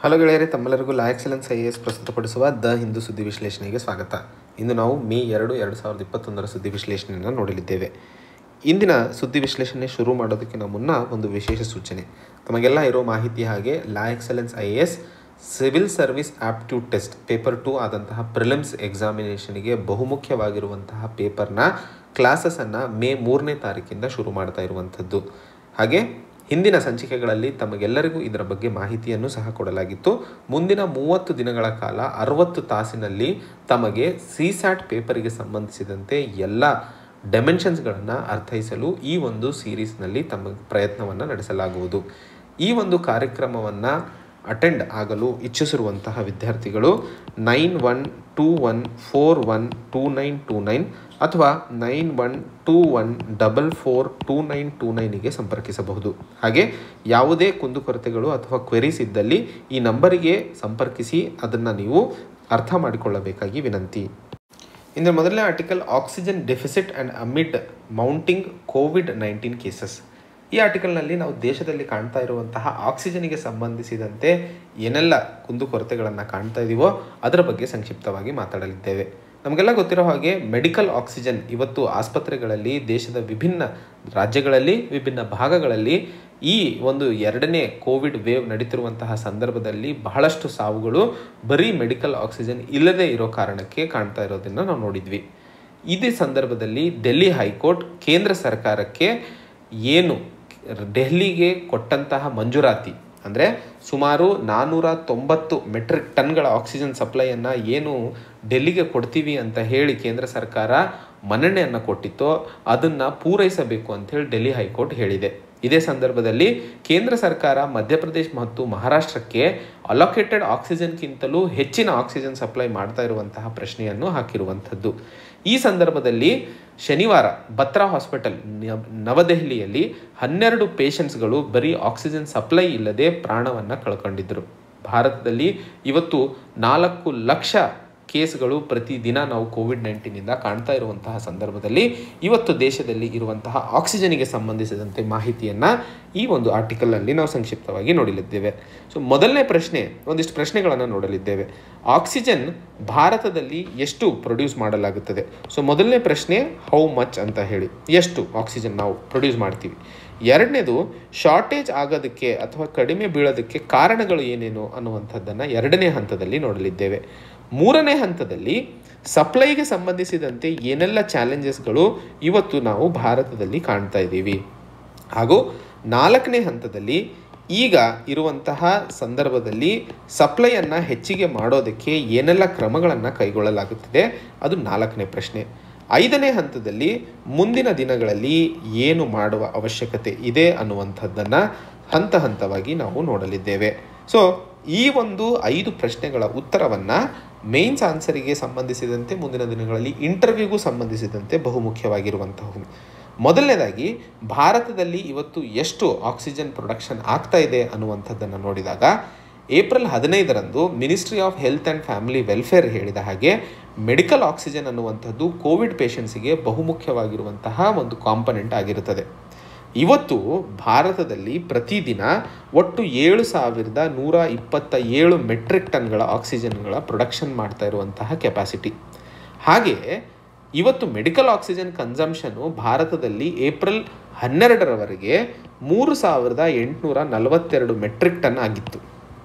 hello ಗೆಳೆಯರೆ ತಮ್ಮೆಲ್ಲರಿಗೂ law excellence I A S ಪ್ರಸ್ತುತಪಡಿಸುವ ದ ಹಿಂದೂ ಸುದ್ದಿ ವಿಶ್ಲೇಷಣೆಗೆ ಸ್ವಾಗತ ಇಂದು ನಾವು ಮೇ ಎರಡು ಎರಡು ಸಾವಿರದ ಇಪ್ಪತ್ತೊಂದರ ಸುದ್ದಿ ವಿಶ್ಲೇಷಣೆಯನ್ನು ನೋಡಲಿದ್ದೇವೆ ಇಂದಿನ ಸುದ್ದಿ ವಿಶ್ಲೇಷಣೆ ಶುರು ಮಾಡೋದಕ್ಕಿಂತ ಮುನ್ನ ಒಂದು ವಿಶೇಷ ಸೂಚನೆ ತಮಗೆಲ್ಲ ಇರೋ ಮಾಹಿತಿ ಹಾಗೆ law excellence I A S civil service aptitude test paper two ಆದಂತಹ ಪ್ರಿಲಿಮ್ಸ್ ಎಕ್ಸಾಮಿನೇಷನ್ಗೆ ಬಹುಮುಖ್ಯವಾಗಿರುವಂತಹ ಪೇಪರ್ನ ಕ್ಲಾಸಸನ್ನು ಮೇ ಮೂರನೇ ತಾರೀಕಿಂದ ಶುರು ಮಾಡ್ತಾ ಇರುವಂಥದ್ದು ಹಾಗೆ ಹಿಂದಿನ ಸಂಚಿಕೆಗಳಲ್ಲಿ ತಮಗೆಲ್ಲರಿಗೂ ಇದರ ಬಗ್ಗೆ ಮಾಹಿತಿಯನ್ನು ಸಹ ಕೊಡಲಾಗಿತ್ತು ಮುಂದಿನ ಮೂವತ್ತು ದಿನಗಳ ಕಾಲ ಅರವತ್ತು ತಾಸಿನಲ್ಲಿ ತಮಗೆ ಸಿ ಸ್ಯಾಟ್ ಪೇಪರಿಗೆ ಸಂಬಂಧಿಸಿದಂತೆ ಎಲ್ಲ ಡೆಮೆನ್ಷನ್ಸ್ಗಳನ್ನು ಅರ್ಥೈಸಲು ಈ ಒಂದು ಸೀರೀಸ್ನಲ್ಲಿ ತಮ್ಮ ಪ್ರಯತ್ನವನ್ನು ನಡೆಸಲಾಗುವುದು ಈ ಒಂದು ಕಾರ್ಯಕ್ರಮವನ್ನು ಅಟೆಂಡ್ ಆಗಲು ಇಚ್ಛಿಸಿರುವಂತಹ ವಿದ್ಯಾರ್ಥಿಗಳು nine one two one four one two nine two nine ಅಥವಾ nine one two one double four two nine two ನೈನಿಗೆ ಸಂಪರ್ಕಿಸಬಹುದು ಹಾಗೆ ಯಾವುದೇ ಕುಂದುಕೊರತೆಗಳು ಅಥವಾ ಕ್ವೆರೀಸ್ ಇದ್ದಲ್ಲಿ ಈ ನಂಬರಿಗೆ ಸಂಪರ್ಕಿಸಿ ಅದನ್ನು ನೀವು ಅರ್ಥ ಮಾಡಿಕೊಳ್ಳಬೇಕಾಗಿ ವಿನಂತಿ ಇಂದ್ರ ಮೊದಲನೇ article oxygen deficit and amid mounting covid nineteen cases ಈ ಆರ್ಟಿಕಲ್ನಲ್ಲಿ ನಾವು ದೇಶದಲ್ಲಿ ಕಾಣ್ತಾ ಇರುವಂತಹ ಆಕ್ಸಿಜನ್ಗೆ ಸಂಬಂಧಿಸಿದಂತೆ ಏನೆಲ್ಲ ಕುಂದುಕೊರತೆಗಳನ್ನು ಕಾಣ್ತಾ ಇದ್ದೀವೋ ಅದರ ಬಗ್ಗೆ ಸಂಕ್ಷಿಪ್ತವಾಗಿ ಮಾತಾಡಲಿದ್ದೇವೆ ನಮಗೆಲ್ಲ ಗೊತ್ತಿರೋ ಹಾಗೆ ಮೆಡಿಕಲ್ ಆಕ್ಸಿಜನ್ ಇವತ್ತು ಆಸ್ಪತ್ರೆಗಳಲ್ಲಿ ದೇಶದ ವಿಭಿನ್ನ ರಾಜ್ಯಗಳಲ್ಲಿ ವಿಭಿನ್ನ ಭಾಗಗಳಲ್ಲಿ ಈ ಒಂದು ಎರಡನೇ ಕೋವಿಡ್ ವೇವ್ ನಡೀತಿರುವಂತಹ ಸಂದರ್ಭದಲ್ಲಿ ಬಹಳಷ್ಟು ಸಾವುಗಳು ಬರೀ ಮೆಡಿಕಲ್ ಆಕ್ಸಿಜನ್ ಇಲ್ಲದೇ ಇರೋ ಕಾರಣಕ್ಕೆ ಕಾಣ್ತಾ ಇರೋದನ್ನು ನಾವು ನೋಡಿದ್ವಿ ಇದೇ ಸಂದರ್ಭದಲ್ಲಿ ಡೆಲ್ಲಿ ಹೈಕೋರ್ಟ್ ಕೇಂದ್ರ ಸರ್ಕಾರಕ್ಕೆ ಏನು ಡೆಲ್ಲಿಗೆ ಕೊಟ್ಟಂತಹ ಮಂಜೂರಾತಿ ಅಂದರೆ ಸುಮಾರು ನಾನ್ನೂರ ತೊಂಬತ್ತು ಮೆಟ್ರಿಕ್ ಟನ್ಗಳ ಆಕ್ಸಿಜನ್ ಸಪ್ಲೈಯನ್ನು ಏನು ಡೆಲ್ಲಿಗೆ ಕೊಡ್ತೀವಿ ಅಂತ ಹೇಳಿ ಕೇಂದ್ರ ಸರ್ಕಾರ ಮನ್ನಣೆಯನ್ನು ಕೊಟ್ಟಿತ್ತೋ ಅದನ್ನು ಪೂರೈಸಬೇಕು ಅಂತ ಹೇಳಿ ಡೆಲ್ಲಿ ಹೈಕೋರ್ಟ್ ಹೇಳಿದೆ ಇದೇ ಸಂದರ್ಭದಲ್ಲಿ ಕೇಂದ್ರ ಸರ್ಕಾರ ಮಧ್ಯಪ್ರದೇಶ ಮತ್ತು ಮಹಾರಾಷ್ಟ್ರಕ್ಕೆ ಅಲೋಕೇಟೆಡ್ ಆಕ್ಸಿಜನ್ಗಿಂತಲೂ ಹೆಚ್ಚಿನ ಆಕ್ಸಿಜನ್ ಸಪ್ಲೈ ಮಾಡ್ತಾ ಇರುವಂತಹ ಪ್ರಶ್ನೆಯನ್ನು ಹಾಕಿರುವಂಥದ್ದು ಈ ಸಂದರ್ಭದಲ್ಲಿ ಶನಿವಾರ ಬತ್ರಾ ಹಾಸ್ಪಿಟಲ್ ನವದೆಹಲಿಯಲ್ಲಿ ಹನ್ನೆರಡು ಪೇಷಂಟ್ಸ್ಗಳು ಬರೀ ಆಕ್ಸಿಜನ್ ಸಪ್ಲೈ ಇಲ್ಲದೆ ಪ್ರಾಣವನ್ನು ಕಳ್ಕೊಂಡಿದ್ದರು ಭಾರತದಲ್ಲಿ ಇವತ್ತು ನಾಲ್ಕು ಲಕ್ಷ ಕೇಸ್ಗಳು ಪ್ರತಿದಿನ ನಾವು ಕೋವಿಡ್ ನೈನ್ಟೀನಿಂದ ಕಾಣ್ತಾ ಇರುವಂತಹ ಸಂದರ್ಭದಲ್ಲಿ ಇವತ್ತು ದೇಶದಲ್ಲಿ ಇರುವಂತಹ ಆಕ್ಸಿಜನ್ಗೆ ಸಂಬಂಧಿಸಿದಂತೆ ಮಾಹಿತಿಯನ್ನು ಈ ಒಂದು ಆರ್ಟಿಕಲಲ್ಲಿ ನಾವು ಸಂಕ್ಷಿಪ್ತವಾಗಿ ನೋಡಲಿದ್ದೇವೆ ಸೊ ಮೊದಲನೇ ಪ್ರಶ್ನೆ ಒಂದಿಷ್ಟು ಪ್ರಶ್ನೆಗಳನ್ನು ನೋಡಲಿದ್ದೇವೆ ಆಕ್ಸಿಜನ್ ಭಾರತದಲ್ಲಿ ಎಷ್ಟು ಪ್ರೊಡ್ಯೂಸ್ ಮಾಡಲಾಗುತ್ತದೆ ಸೊ ಮೊದಲನೇ ಪ್ರಶ್ನೆ ಹೌ ಮಚ್ ಅಂತ ಹೇಳಿ ಎಷ್ಟು ಆಕ್ಸಿಜನ್ ನಾವು ಪ್ರೊಡ್ಯೂಸ್ ಮಾಡ್ತೀವಿ ಎರಡನೇದು ಶಾರ್ಟೇಜ್ ಆಗೋದಕ್ಕೆ ಅಥವಾ ಕಡಿಮೆ ಬೀಳೋದಕ್ಕೆ ಕಾರಣಗಳು ಏನೇನು ಅನ್ನುವಂಥದ್ದನ್ನು ಎರಡನೇ ಹಂತದಲ್ಲಿ ನೋಡಲಿದ್ದೇವೆ ಮೂರನೇ ಹಂತದಲ್ಲಿ ಸಪ್ಲೈಗೆ ಸಂಬಂಧಿಸಿದಂತೆ ಏನೆಲ್ಲ ಚಾಲೆಂಜಸ್ಗಳು ಇವತ್ತು ನಾವು ಭಾರತದಲ್ಲಿ ಕಾಣ್ತಾ ಇದ್ದೀವಿ ಹಾಗೂ ನಾಲ್ಕನೇ ಹಂತದಲ್ಲಿ ಈಗ ಇರುವಂತಹ ಸಂದರ್ಭದಲ್ಲಿ ಸಪ್ಲೈಯನ್ನು ಹೆಚ್ಚಿಗೆ ಮಾಡೋದಕ್ಕೆ ಏನೆಲ್ಲ ಕ್ರಮಗಳನ್ನು ಕೈಗೊಳ್ಳಲಾಗುತ್ತಿದೆ ಅದು ನಾಲ್ಕನೇ ಪ್ರಶ್ನೆ ಐದನೇ ಹಂತದಲ್ಲಿ ಮುಂದಿನ ದಿನಗಳಲ್ಲಿ ಏನು ಮಾಡುವ ಅವಶ್ಯಕತೆ ಇದೆ ಅನ್ನುವಂಥದ್ದನ್ನು ಹಂತ ಹಂತವಾಗಿ ನಾವು ನೋಡಲಿದ್ದೇವೆ ಸೊ ಈ ಒಂದು ಐದು ಪ್ರಶ್ನೆಗಳ ಉತ್ತರವನ್ನು ಮೇನ್ಸ್ ಆನ್ಸರಿಗೆ ಸಂಬಂಧಿಸಿದಂತೆ ಮುಂದಿನ ದಿನಗಳಲ್ಲಿ ಇಂಟರ್ವ್ಯೂಗೂ ಸಂಬಂಧಿಸಿದಂತೆ ಬಹುಮುಖ್ಯವಾಗಿರುವಂತಹವು ಮೊದಲನೇದಾಗಿ ಭಾರತದಲ್ಲಿ ಇವತ್ತು ಎಷ್ಟು ಆಕ್ಸಿಜನ್ ಪ್ರೊಡಕ್ಷನ್ ಆಗ್ತಾ ಇದೆ ಅನ್ನುವಂಥದ್ದನ್ನು ನೋಡಿದಾಗ ಏಪ್ರಿಲ್ ಹದಿನೈದರಂದು ministry of health and family welfare ಹೇಳಿದ ಹಾಗೆ ಮೆಡಿಕಲ್ ಆಕ್ಸಿಜನ್ ಅನ್ನುವಂಥದ್ದು ಕೋವಿಡ್ ಪೇಷಂಟ್ಸಿಗೆ ಬಹುಮುಖ್ಯವಾಗಿರುವಂತಹ ಒಂದು ಕಾಂಪನೆಂಟ್ ಆಗಿರುತ್ತದೆ ಇವತ್ತು ಭಾರತದಲ್ಲಿ ಪ್ರತಿದಿನ ಒಟ್ಟು ಏಳು ಸಾವಿರದ ನೂರ ಇಪ್ಪತ್ತ ಏಳು ಮೆಟ್ರಿಕ್ ಟನ್ಗಳ ಆಕ್ಸಿಜನ್ಗಳ ಪ್ರೊಡಕ್ಷನ್ ಮಾಡ್ತಾ ಇರುವಂತಹ ಕೆಪಾಸಿಟಿ ಹಾಗೆ ಇವತ್ತು ಮೆಡಿಕಲ್ ಆಕ್ಸಿಜನ್ ಕನ್ಸಂಪ್ಷನು ಭಾರತದಲ್ಲಿ ಏಪ್ರಿಲ್ ಹನ್ನೆರಡರವರೆಗೆ ಮೂರು ಸಾವಿರದ ಎಂಟುನೂರ ನಲವತ್ತೆರಡು ಮೆಟ್ರಿಕ್ ಟನ್ ಆಗಿತ್ತು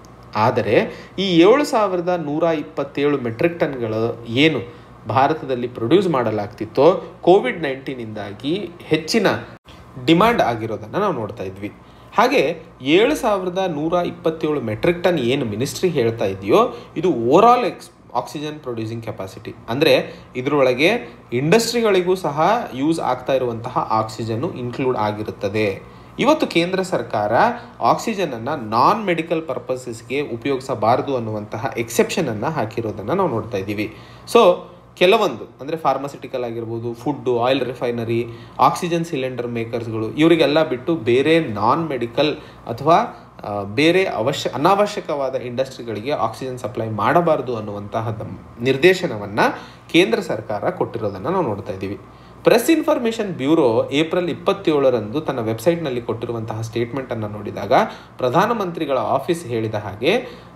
ಆದರೆ ಈ ಏಳು ಸಾವಿರದ ನೂರ ಇಪ್ಪತ್ತೇಳು ಮೆಟ್ರಿಕ್ ಟನ್ಗಳು ಏನು ಭಾರತದಲ್ಲಿ ಪ್ರೊಡ್ಯೂಸ್ ಮಾಡಲಾಗ್ತಿತ್ತೋ ಕೋವಿಡ್ ನೈನ್ಟೀನಿಂದಾಗಿ ಹೆಚ್ಚಿನ ಡಿಮ್ಯಾಂಡ್ ಆಗಿರೋದನ್ನು ನಾವು ನೋಡ್ತಾ ಇದ್ವಿ ಹಾಗೆ ಏಳು ಸಾವಿರದ ನೂರ ಇಪ್ಪತ್ತೇಳು ಮೆಟ್ರಿಕ್ ಟನ್ ಏನು ಮಿನಿಸ್ಟ್ರಿ ಹೇಳ್ತಾ ಇದೆಯೋ ಇದು overall X oxygen producing capacity ಅಂದರೆ ಇದರೊಳಗೆ ಇಂಡಸ್ಟ್ರಿಗಳಿಗೂ ಸಹ ಯೂಸ್ ಆಗ್ತಾ ಇರುವಂತಹ ಆಕ್ಸಿಜನ್ನು ಇನ್ಕ್ಲೂಡ್ ಆಗಿರುತ್ತದೆ ಇವತ್ತು ಕೇಂದ್ರ ಸರ್ಕಾರ ಆಕ್ಸಿಜನನ್ನು ನಾನ್ ಮೆಡಿಕಲ್ ಪರ್ಪಸಸ್ಗೆ ಉಪಯೋಗಿಸಬಾರದು ಅನ್ನುವಂತಹ ಎಕ್ಸೆಪ್ಷನನ್ನು ಹಾಕಿರೋದನ್ನು ನಾವು ನೋಡ್ತಾ ಇದ್ದೀವಿ ಸೊ ಕೆಲವೊಂದು ಅಂದರೆ ಫಾರ್ಮಸಿಟಿಕಲ್ ಆಗಿರ್ಬೋದು food oil refinery oxygen cylinder ಮೇಕರ್ಸ್ಗಳು ಇವರಿಗೆಲ್ಲ ಬಿಟ್ಟು ಬೇರೆ ನಾನ್ ಮೆಡಿಕಲ್ ಅಥವಾ ಬೇರೆ ಅವಶ್ಯ ಅನಾವಶ್ಯಕವಾದ ಇಂಡಸ್ಟ್ರಿಗಳಿಗೆ ಆಕ್ಸಿಜನ್ ಸಪ್ಲೈ ಮಾಡಬಾರದು ಅನ್ನುವಂತಹ ನಿರ್ದೇಶನವನ್ನು ಕೇಂದ್ರ ಸರ್ಕಾರ ಕೊಟ್ಟಿರೋದನ್ನು ನಾವು ನೋಡ್ತಾ ಇದ್ದೀವಿ ಪ್ರೆಸ್ ಇನ್ಫಾರ್ಮೇಷನ್ ಬ್ಯೂರೋ ಏಪ್ರಿಲ್ ಇಪ್ಪತ್ತೇಳರಂದು ತನ್ನ ವೆಬ್ಸೈಟ್ನಲ್ಲಿ ಕೊಟ್ಟಿರುವಂತಹ ಸ್ಟೇಟ್ಮೆಂಟನ್ನು ನೋಡಿದಾಗ ಪ್ರಧಾನಮಂತ್ರಿಗಳ ಆಫೀಸ್ ಹೇಳಿದ ಹಾಗೆ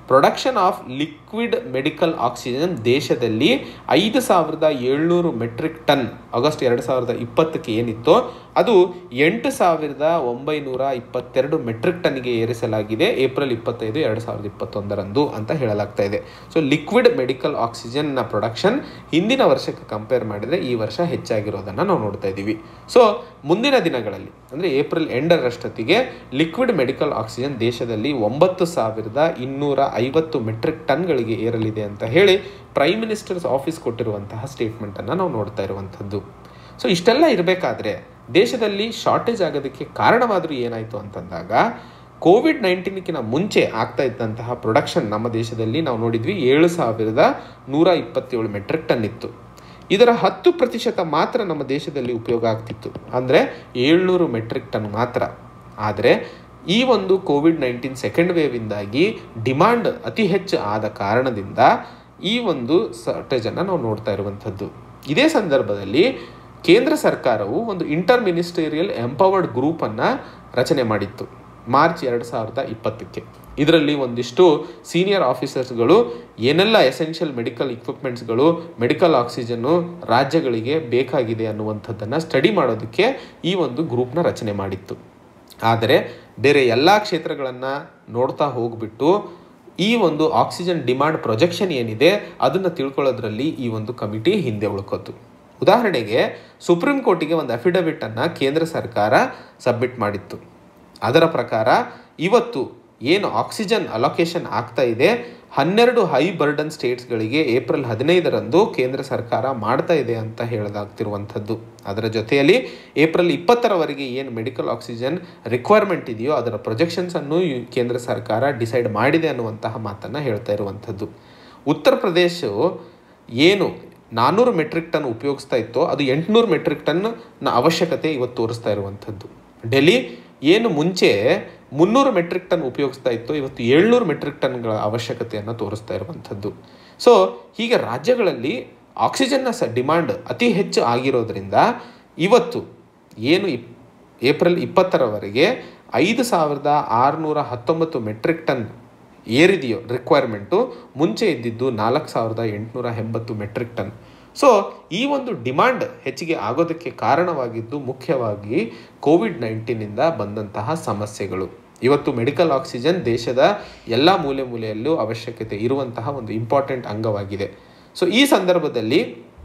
production of liquid medical oxygen ದೇಶದಲ್ಲಿ ಐದು ಸಾವಿರದ ಏಳ್ನೂರು ಮೆಟ್ರಿಕ್ ಟನ್ ಆಗಸ್ಟ್ ಎರಡು ಸಾವಿರದ ಇಪ್ಪತ್ತಕ್ಕೆ ಏನಿತ್ತೋ ಅದು ಎಂಟು ಸಾವಿರದ ಒಂಬೈನೂರ ಇಪ್ಪತ್ತೆರಡು ಮೆಟ್ರಿಕ್ ಟನ್ಗೆ ಏರಿಸಲಾಗಿದೆ ಏಪ್ರಿಲ್ ಇಪ್ಪತ್ತೈದು ಎರಡು ಸಾವಿರದ ಇಪ್ಪತ್ತೊಂದರಂದು ಅಂತ ಹೇಳಲಾಗ್ತಾ ಇದೆ ಸೊ ಲಿಕ್ವಿಡ್ ಮೆಡಿಕಲ್ ಆಕ್ಸಿಜನ್ನ ಪ್ರೊಡಕ್ಷನ್ ಹಿಂದಿನ ವರ್ಷಕ್ಕೆ ಕಂಪೇರ್ ಮಾಡಿದರೆ ಈ ವರ್ಷ ಹೆಚ್ಚಾಗಿರೋದನ್ನು ನಾವು ನೋಡ್ತಾ ಇದ್ದೀವಿ ಸೊ ಮುಂದಿನ ದಿನಗಳಲ್ಲಿ ಅಂದರೆ ಏಪ್ರಿಲ್ ಎಂಡರಷ್ಟೊತ್ತಿಗೆ ಲಿಕ್ವಿಡ್ ಮೆಡಿಕಲ್ ಆಕ್ಸಿಜನ್ ದೇಶದಲ್ಲಿ ಒಂಬತ್ತು ಸಾವಿರದ ಇನ್ನೂರ ಐವತ್ತು ಮೆಟ್ರಿಕ್ ಟನ್ಗಳಿಗೆ ಏರಲಿದೆ ಅಂತ ಹೇಳಿ ಪ್ರೈಮ್ ಮಿನಿಸ್ಟರ್ಸ್ ಆಫೀಸ್ ಕೊಟ್ಟಿರುವಂತಹ ಸ್ಟೇಟ್ಮೆಂಟನ್ನು ನಾವು ನೋಡ್ತಾ ಇರುವಂಥದ್ದು ಸೊ ಇಷ್ಟೆಲ್ಲ ಇರಬೇಕಾದ್ರೆ ದೇಶದಲ್ಲಿ ಶಾರ್ಟೇಜ್ ಆಗೋದಕ್ಕೆ ಕಾರಣವಾದರೂ ಏನಾಯಿತು ಅಂತಂದಾಗ ಕೋವಿಡ್ ನೈನ್ಟೀನ್ಕಿನ ಮುಂಚೆ ಆಗ್ತಾ ಇದ್ದಂತಹ ಪ್ರೊಡಕ್ಷನ್ ನಮ್ಮ ದೇಶದಲ್ಲಿ ನಾವು ನೋಡಿದ್ವಿ ಏಳು ಸಾವಿರದ ನೂರ ಇಪ್ಪತ್ತೇಳು ಮೆಟ್ರಿಕ್ ಟನ್ ಇತ್ತು ಇದರ ಹತ್ತು ಪ್ರತಿಶತ ಮಾತ್ರ ನಮ್ಮ ದೇಶದಲ್ಲಿ ಉಪಯೋಗ ಆಗ್ತಿತ್ತು ಅಂದರೆ ಏಳ್ನೂರು ಮೆಟ್ರಿಕ್ ಟನ್ ಮಾತ್ರ ಆದರೆ ಈ ಒಂದು ಕೋವಿಡ್ ನೈನ್ಟೀನ್ ಸೆಕೆಂಡ್ ವೇವಿಂದಾಗಿ ಡಿಮಾಂಡ್ ಅತಿ ಹೆಚ್ಚು ಆದ ಕಾರಣದಿಂದ ಈ ಒಂದು ಶಾರ್ಟೇಜನ್ನು ನಾವು ನೋಡ್ತಾ ಇರುವಂಥದ್ದು ಇದೇ ಸಂದರ್ಭದಲ್ಲಿ ಕೇಂದ್ರ ಸರ್ಕಾರವು ಒಂದು ಇಂಟರ್ ಮಿನಿಸ್ಟೇರಿಯಲ್ ಎಂಪವರ್ಡ್ ಗ್ರೂಪನ್ನು ರಚನೆ ಮಾಡಿತ್ತು ಮಾರ್ಚ್ ಎರಡು ಸಾವಿರದ ಇಪ್ಪತ್ತಕ್ಕೆ ಇದರಲ್ಲಿ ಒಂದಿಷ್ಟು ಸೀನಿಯರ್ ಆಫೀಸರ್ಸ್ಗಳು ಏನೆಲ್ಲ ಎಸೆನ್ಷಿಯಲ್ ಮೆಡಿಕಲ್ ಇಕ್ವಿಪ್ಮೆಂಟ್ಸ್ಗಳು ಮೆಡಿಕಲ್ ಆಕ್ಸಿಜನ್ನು ರಾಜ್ಯಗಳಿಗೆ ಬೇಕಾಗಿದೆ ಅನ್ನುವಂಥದ್ದನ್ನು ಸ್ಟಡಿ ಮಾಡೋದಕ್ಕೆ ಈ ಒಂದು ಗ್ರೂಪ್ನ ರಚನೆ ಮಾಡಿತ್ತು ಆದರೆ ಬೇರೆ ಎಲ್ಲ ಕ್ಷೇತ್ರಗಳನ್ನು ನೋಡ್ತಾ ಹೋಗ್ಬಿಟ್ಟು ಈ ಒಂದು ಆಕ್ಸಿಜನ್ ಡಿಮಾಂಡ್ ಪ್ರೊಜೆಕ್ಷನ್ ಏನಿದೆ ಅದನ್ನು ತಿಳ್ಕೊಳ್ಳೋದ್ರಲ್ಲಿ ಈ ಒಂದು ಕಮಿಟಿ ಹಿಂದೆ ಉಳ್ಕೋತು ಉದಾಹರಣೆಗೆ ಸುಪ್ರೀಂ ಕೋರ್ಟಿಗೆ ಒಂದು ಅಫಿಡವಿಟನ್ನು ಕೇಂದ್ರ ಸರ್ಕಾರ ಸಬ್ಮಿಟ್ ಮಾಡಿತ್ತು ಅದರ ಪ್ರಕಾರ ಇವತ್ತು ಏನು ಆಕ್ಸಿಜನ್ ಅಲೊಕೇಶನ್ ಆಗ್ತಾ ಇದೆ ಹನ್ನೆರಡು ಹೈ ಬರ್ಡನ್ ಸ್ಟೇಟ್ಸ್ಗಳಿಗೆ ಏಪ್ರಿಲ್ ಹದಿನೈದರಂದು ಕೇಂದ್ರ ಸರ್ಕಾರ ಮಾಡ್ತಾ ಇದೆ ಅಂತ ಹೇಳಲಾಗ್ತಿರುವಂಥದ್ದು ಅದರ ಜೊತೆಯಲ್ಲಿ ಏಪ್ರಿಲ್ ಇಪ್ಪತ್ತರವರೆಗೆ ಏನು ಮೆಡಿಕಲ್ ಆಕ್ಸಿಜನ್ ರಿಕ್ವೈರ್ಮೆಂಟ್ ಇದೆಯೋ ಅದರ ಪ್ರೊಜೆಕ್ಷನ್ಸನ್ನು ಕೇಂದ್ರ ಸರ್ಕಾರ ಡಿಸೈಡ್ ಮಾಡಿದೆ ಅನ್ನುವಂತಹ ಮಾತನ್ನು ಹೇಳ್ತಾ ಇರುವಂಥದ್ದು ಉತ್ತರ ಪ್ರದೇಶವು ಏನು ನಾನ್ನೂರು ಮೆಟ್ರಿಕ್ ಟನ್ ಉಪಯೋಗಿಸ್ತಾ ಇತ್ತೋ ಅದು ಎಂಟುನೂರು ಮೆಟ್ರಿಕ್ ಟನ್ನ ಅವಶ್ಯಕತೆ ಇವತ್ತು ತೋರಿಸ್ತಾ ಇರುವಂಥದ್ದು ಡೆಲ್ಲಿ ಏನು ಮುಂಚೆ ಮುನ್ನೂರು ಮೆಟ್ರಿಕ್ ಟನ್ ಉಪಯೋಗಿಸ್ತಾ ಇತ್ತು ಇವತ್ತು ಏಳ್ನೂರು ಮೆಟ್ರಿಕ್ ಟನ್ಗಳ ಅವಶ್ಯಕತೆಯನ್ನು ತೋರಿಸ್ತಾ ಇರುವಂಥದ್ದು ಸೊ ಹೀಗೆ ರಾಜ್ಯಗಳಲ್ಲಿ ಆಕ್ಸಿಜನ್ನ ಸ ಡಿಮಾಂಡ್ ಅತಿ ಹೆಚ್ಚು ಆಗಿರೋದ್ರಿಂದ ಇವತ್ತು ಏನು ಇಪ್ ಏಪ್ರಿಲ್ ಇಪ್ಪತ್ತರವರೆಗೆ ಐದು ಸಾವಿರದ ಆರುನೂರ ಹತ್ತೊಂಬತ್ತು ಮೆಟ್ರಿಕ್ ಟನ್ ಏರಿದೆಯೋ ರಿಕ್ವೈರ್ಮೆಂಟು ಮುಂಚೆ ಇದ್ದಿದ್ದು ನಾಲ್ಕು ಸಾವಿರದ ಎಂಟುನೂರ ಎಂಬತ್ತು ಮೆಟ್ರಿಕ್ ಟನ್ ಸೊ ಈ ಒಂದು ಡಿಮಾಂಡ್ ಹೆಚ್ಚಿಗೆ ಆಗೋದಕ್ಕೆ ಕಾರಣವಾಗಿದ್ದು ಮುಖ್ಯವಾಗಿ ಕೋವಿಡ್ ನೈನ್ಟೀನಿಂದ ಬಂದಂತಹ ಸಮಸ್ಯೆಗಳು ಇವತ್ತು ಮೆಡಿಕಲ್ ಆಕ್ಸಿಜನ್ ದೇಶದ ಎಲ್ಲ ಮೂಲೆ ಮೂಲೆಯಲ್ಲೂ ಅವಶ್ಯಕತೆ ಇರುವಂತಹ ಒಂದು ಇಂಪಾರ್ಟೆಂಟ್ ಅಂಗವಾಗಿದೆ ಸೊ ಈ ಸಂದರ್ಭದಲ್ಲಿ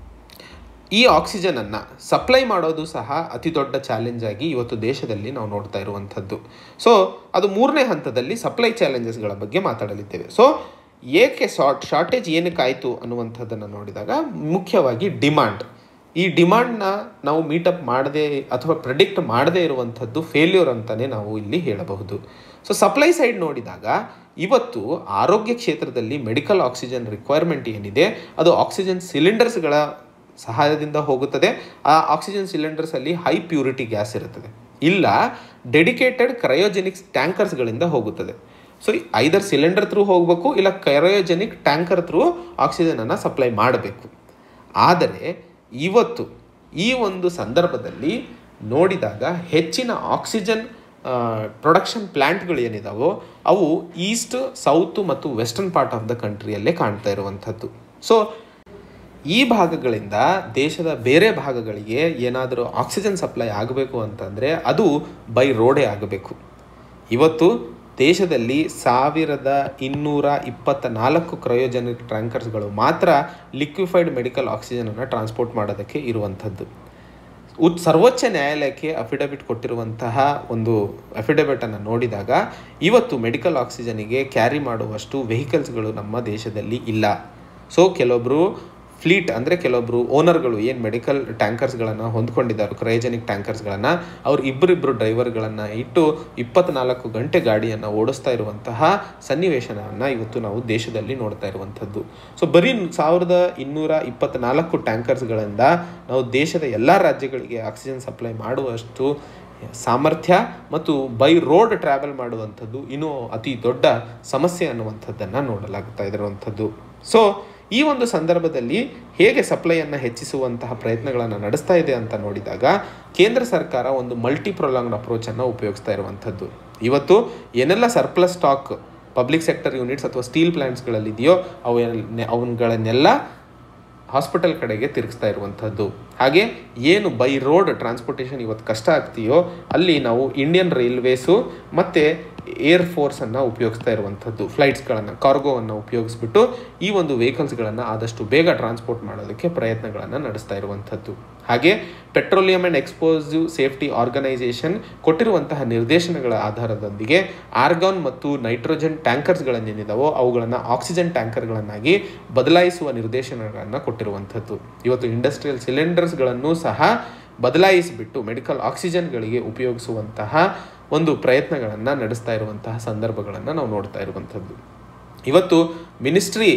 ಈ ಆಕ್ಸಿಜನನ್ನು ಸಪ್ಲೈ ಮಾಡೋದು ಸಹ ಅತಿ ದೊಡ್ಡ ಚಾಲೆಂಜ್ ಆಗಿ ಇವತ್ತು ದೇಶದಲ್ಲಿ ನಾವು ನೋಡ್ತಾ ಇರುವಂಥದ್ದು ಸೊ ಅದು ಮೂರನೇ ಹಂತದಲ್ಲಿ ಸಪ್ಲೈ ಚಾಲೆಂಜಸ್ಗಳ ಬಗ್ಗೆ ಮಾತಾಡಲಿದ್ದೇವೆ ಸೊ ಏಕೆ ಶಾರ್ಟ್ ಶಾರ್ಟೇಜ್ ಏನಕ್ಕಾಯಿತು ಅನ್ನುವಂಥದ್ದನ್ನು ನೋಡಿದಾಗ ಮುಖ್ಯವಾಗಿ ಡಿಮಾಂಡ್ ಈ ಡಿಮಾಂಡ್ನ ನಾವು ಮೀಟಪ್ ಮಾಡದೆ ಅಥವಾ ಪ್ರೆಡಿಕ್ಟ್ ಮಾಡದೇ ಇರುವಂಥದ್ದು ಫೇಲ್ಯೂರ್ ಅಂತಲೇ ನಾವು ಇಲ್ಲಿ ಹೇಳಬಹುದು ಸೊ ಸಪ್ಲೈ ಸೈಡ್ ನೋಡಿದಾಗ ಇವತ್ತು ಆರೋಗ್ಯ ಕ್ಷೇತ್ರದಲ್ಲಿ ಮೆಡಿಕಲ್ ಆಕ್ಸಿಜನ್ ರಿಕ್ವೈರ್ಮೆಂಟ್ ಏನಿದೆ ಅದು ಆಕ್ಸಿಜನ್ ಸಿಲಿಂಡರ್ಸ್ಗಳ ಸಹಾಯದಿಂದ ಹೋಗುತ್ತದೆ ಆ ಆಕ್ಸಿಜನ್ ಸಿಲಿಂಡರ್ಸಲ್ಲಿ ಹೈ ಪ್ಯೂರಿಟಿ ಗ್ಯಾಸ್ ಇರುತ್ತದೆ ಇಲ್ಲ ಡೆಡಿಕೇಟೆಡ್ ಕ್ರಯೋಜೆನಿಕ್ಸ್ ಟ್ಯಾಂಕರ್ಸ್ಗಳಿಂದ ಹೋಗುತ್ತದೆ ಸೊ ಐದರ್ ಸಿಲಿಂಡರ್ ಥ್ರೂ ಹೋಗಬೇಕು ಇಲ್ಲ ಕ್ರಯೋಜೆನಿಕ್ ಟ್ಯಾಂಕರ್ ಥ್ರೂ ಆಕ್ಸಿಜನನ್ನು ಸಪ್ಲೈ ಮಾಡಬೇಕು ಆದರೆ ಇವತ್ತು ಈ ಒಂದು ಸಂದರ್ಭದಲ್ಲಿ ನೋಡಿದಾಗ ಹೆಚ್ಚಿನ ಆಕ್ಸಿಜನ್ ಪ್ರೊಡಕ್ಷನ್ ಪ್ಲ್ಯಾಂಟ್ಗಳು ಏನಿದಾವೋ ಅವು ಈಸ್ಟ್ ಸೌತ್ ಮತ್ತು ವೆಸ್ಟರ್ನ್ ಪಾರ್ಟ್ ಆಫ್ ದ ಕಂಟ್ರಿಯಲ್ಲೇ ಕಾಣ್ತಾ ಇರುವಂಥದ್ದು ಸೊ ಈ ಭಾಗಗಳಿಂದ ದೇಶದ ಬೇರೆ ಭಾಗಗಳಿಗೆ ಏನಾದರೂ ಆಕ್ಸಿಜನ್ ಸಪ್ಲೈ ಆಗಬೇಕು ಅಂತಂದರೆ ಅದು ಬೈ ರೋಡೇ ಆಗಬೇಕು ಇವತ್ತು ದೇಶದಲ್ಲಿ ಸಾವಿರದ ಇನ್ನೂರ ಇಪ್ಪತ್ತ ನಾಲ್ಕು ಕ್ರಯೋಜನಿಕ್ ಟ್ಯಾಂಕರ್ಸ್ಗಳು ಮಾತ್ರ ಲಿಕ್ವಿಫೈಡ್ ಮೆಡಿಕಲ್ ಆಕ್ಸಿಜನನ್ನು ಟ್ರಾನ್ಸ್ಪೋರ್ಟ್ ಮಾಡೋದಕ್ಕೆ ಇರುವಂಥದ್ದು ಉತ್ ಸರ್ವೋಚ್ಚ ನ್ಯಾಯಾಲಯಕ್ಕೆ ಅಫಿಡವಿಟ್ ಕೊಟ್ಟಿರುವಂತಹ ಒಂದು ಅಫಿಡವಿಟನ್ನು ನೋಡಿದಾಗ ಇವತ್ತು ಮೆಡಿಕಲ್ ಆಕ್ಸಿಜನಿಗೆ ಕ್ಯಾರಿ ಮಾಡುವಷ್ಟು ವೆಹಿಕಲ್ಸ್ಗಳು ನಮ್ಮ ದೇಶದಲ್ಲಿ ಇಲ್ಲ ಸೊ ಕೆಲವೊಬ್ಬರು ಫ್ಲೀಟ್ ಅಂದರೆ ಕೆಲವೊಬ್ಬರು ಓನರ್ಗಳು ಏನು ಮೆಡಿಕಲ್ ಟ್ಯಾಂಕರ್ಸ್ಗಳನ್ನು ಹೊಂದ್ಕೊಂಡಿದ್ದಾರೆ ಕ್ರಯೋಜನಿಕ್ ಟ್ಯಾಂಕರ್ಸ್ಗಳನ್ನು ಅವ್ರು ಇಬ್ಬರಿಬ್ಬರು ಡ್ರೈವರ್ಗಳನ್ನು ಇಟ್ಟು ಇಪ್ಪತ್ನಾಲ್ಕು ಗಂಟೆ ಗಾಡಿಯನ್ನು ಓಡಿಸ್ತಾ ಇರುವಂತಹ ಸನ್ನಿವೇಶನವನ್ನು ಇವತ್ತು ನಾವು ದೇಶದಲ್ಲಿ ನೋಡ್ತಾ ಇರುವಂಥದ್ದು ಸೊ ಬರೀ ಸಾವಿರದ ಇನ್ನೂರ ಇಪ್ಪತ್ನಾಲ್ಕು ಟ್ಯಾಂಕರ್ಸ್ಗಳಿಂದ ನಾವು ದೇಶದ ಎಲ್ಲ ರಾಜ್ಯಗಳಿಗೆ ಆಕ್ಸಿಜನ್ ಸಪ್ಲೈ ಮಾಡುವಷ್ಟು ಸಾಮರ್ಥ್ಯ ಮತ್ತು ಬೈ ರೋಡ್ ಟ್ರಾವೆಲ್ ಮಾಡುವಂಥದ್ದು ಇನ್ನೂ ಅತಿ ದೊಡ್ಡ ಸಮಸ್ಯೆ ಅನ್ನುವಂಥದ್ದನ್ನು ನೋಡಲಾಗ್ತಾ ಇರುವಂಥದ್ದು ಸೊ ಈ ಒಂದು ಸಂದರ್ಭದಲ್ಲಿ ಹೇಗೆ ಸಪ್ಲೈಯನ್ನು ಹೆಚ್ಚಿಸುವಂತಹ ಪ್ರಯತ್ನಗಳನ್ನು ನಡೆಸ್ತಾ ಇದೆ ಅಂತ ನೋಡಿದಾಗ ಕೇಂದ್ರ ಸರ್ಕಾರ ಒಂದು ಮಲ್ಟಿ ಪ್ರೊಲಾಂಗ್ಡ್ ಅಪ್ರೋಚನ್ನು ಉಪಯೋಗಿಸ್ತಾ ಇರುವಂಥದ್ದು ಇವತ್ತು ಏನೆಲ್ಲ surplus stock public sector units ಅಥವಾ ಸ್ಟೀಲ್ ಪ್ಲ್ಯಾಂಟ್ಸ್ಗಳಲ್ಲಿದೆಯೋ ಅವು ಅವುಗಳನ್ನೆಲ್ಲ ಹಾಸ್ಪಿಟಲ್ ಕಡೆಗೆ ತಿರುಗಿಸ್ತಾ ಇರುವಂಥದ್ದು ಹಾಗೆ ಏನು ಬೈ ರೋಡ್ ಟ್ರಾನ್ಸ್ಪೋರ್ಟೇಷನ್ ಇವತ್ತು ಕಷ್ಟ ಆಗ್ತೀಯೋ ಅಲ್ಲಿ ನಾವು ಇಂಡಿಯನ್ ರೈಲ್ವೇಸು ಮತ್ತು ಏರ್ ಫೋರ್ಸನ್ನು ಉಪಯೋಗಿಸ್ತಾ ಇರುವಂಥದ್ದು ಫ್ಲೈಟ್ಸ್ಗಳನ್ನು ಕಾರ್ಗೋವನ್ನು ಉಪಯೋಗಿಸ್ಬಿಟ್ಟು ಈ ಒಂದು ವೆಹಿಕಲ್ಸ್ಗಳನ್ನು ಆದಷ್ಟು ಬೇಗ ಟ್ರಾನ್ಸ್ಪೋರ್ಟ್ ಮಾಡೋದಕ್ಕೆ ಪ್ರಯತ್ನಗಳನ್ನು ನಡೆಸ್ತಾ ಇರುವಂಥದ್ದು ಹಾಗೆ petroleum and explosive safety organisation ಕೊಟ್ಟಿರುವಂತಹ ನಿರ್ದೇಶನಗಳ ಆಧಾರದೊಂದಿಗೆ ಆರ್ಗಾನ್ ಮತ್ತು ನೈಟ್ರೋಜನ್ ಟ್ಯಾಂಕರ್ಸ್ಗಳನ್ನೇನಿದಾವೋ ಅವುಗಳನ್ನು ಆಕ್ಸಿಜನ್ ಟ್ಯಾಂಕರ್ಗಳನ್ನಾಗಿ ಬದಲಾಯಿಸುವ ನಿರ್ದೇಶನಗಳನ್ನು ಕೊಟ್ಟಿರುವಂಥದ್ದು ಇವತ್ತು ಇಂಡಸ್ಟ್ರಿಯಲ್ ಸಿಲಿಂಡರ್ಸ್ಗಳನ್ನು ಸಹ ಬದಲಾಯಿಸಿಬಿಟ್ಟು ಮೆಡಿಕಲ್ ಆಕ್ಸಿಜನ್ಗಳಿಗೆ ಉಪಯೋಗಿಸುವಂತಹ ಒಂದು ಪ್ರಯತ್ನಗಳನ್ನು ನಡೆಸ್ತಾ ಇರುವಂತಹ ಸಂದರ್ಭಗಳನ್ನು ನಾವು ನೋಡ್ತಾ ಇರುವಂಥದ್ದು ಇವತ್ತು ಮಿನಿಸ್ಟ್ರಿ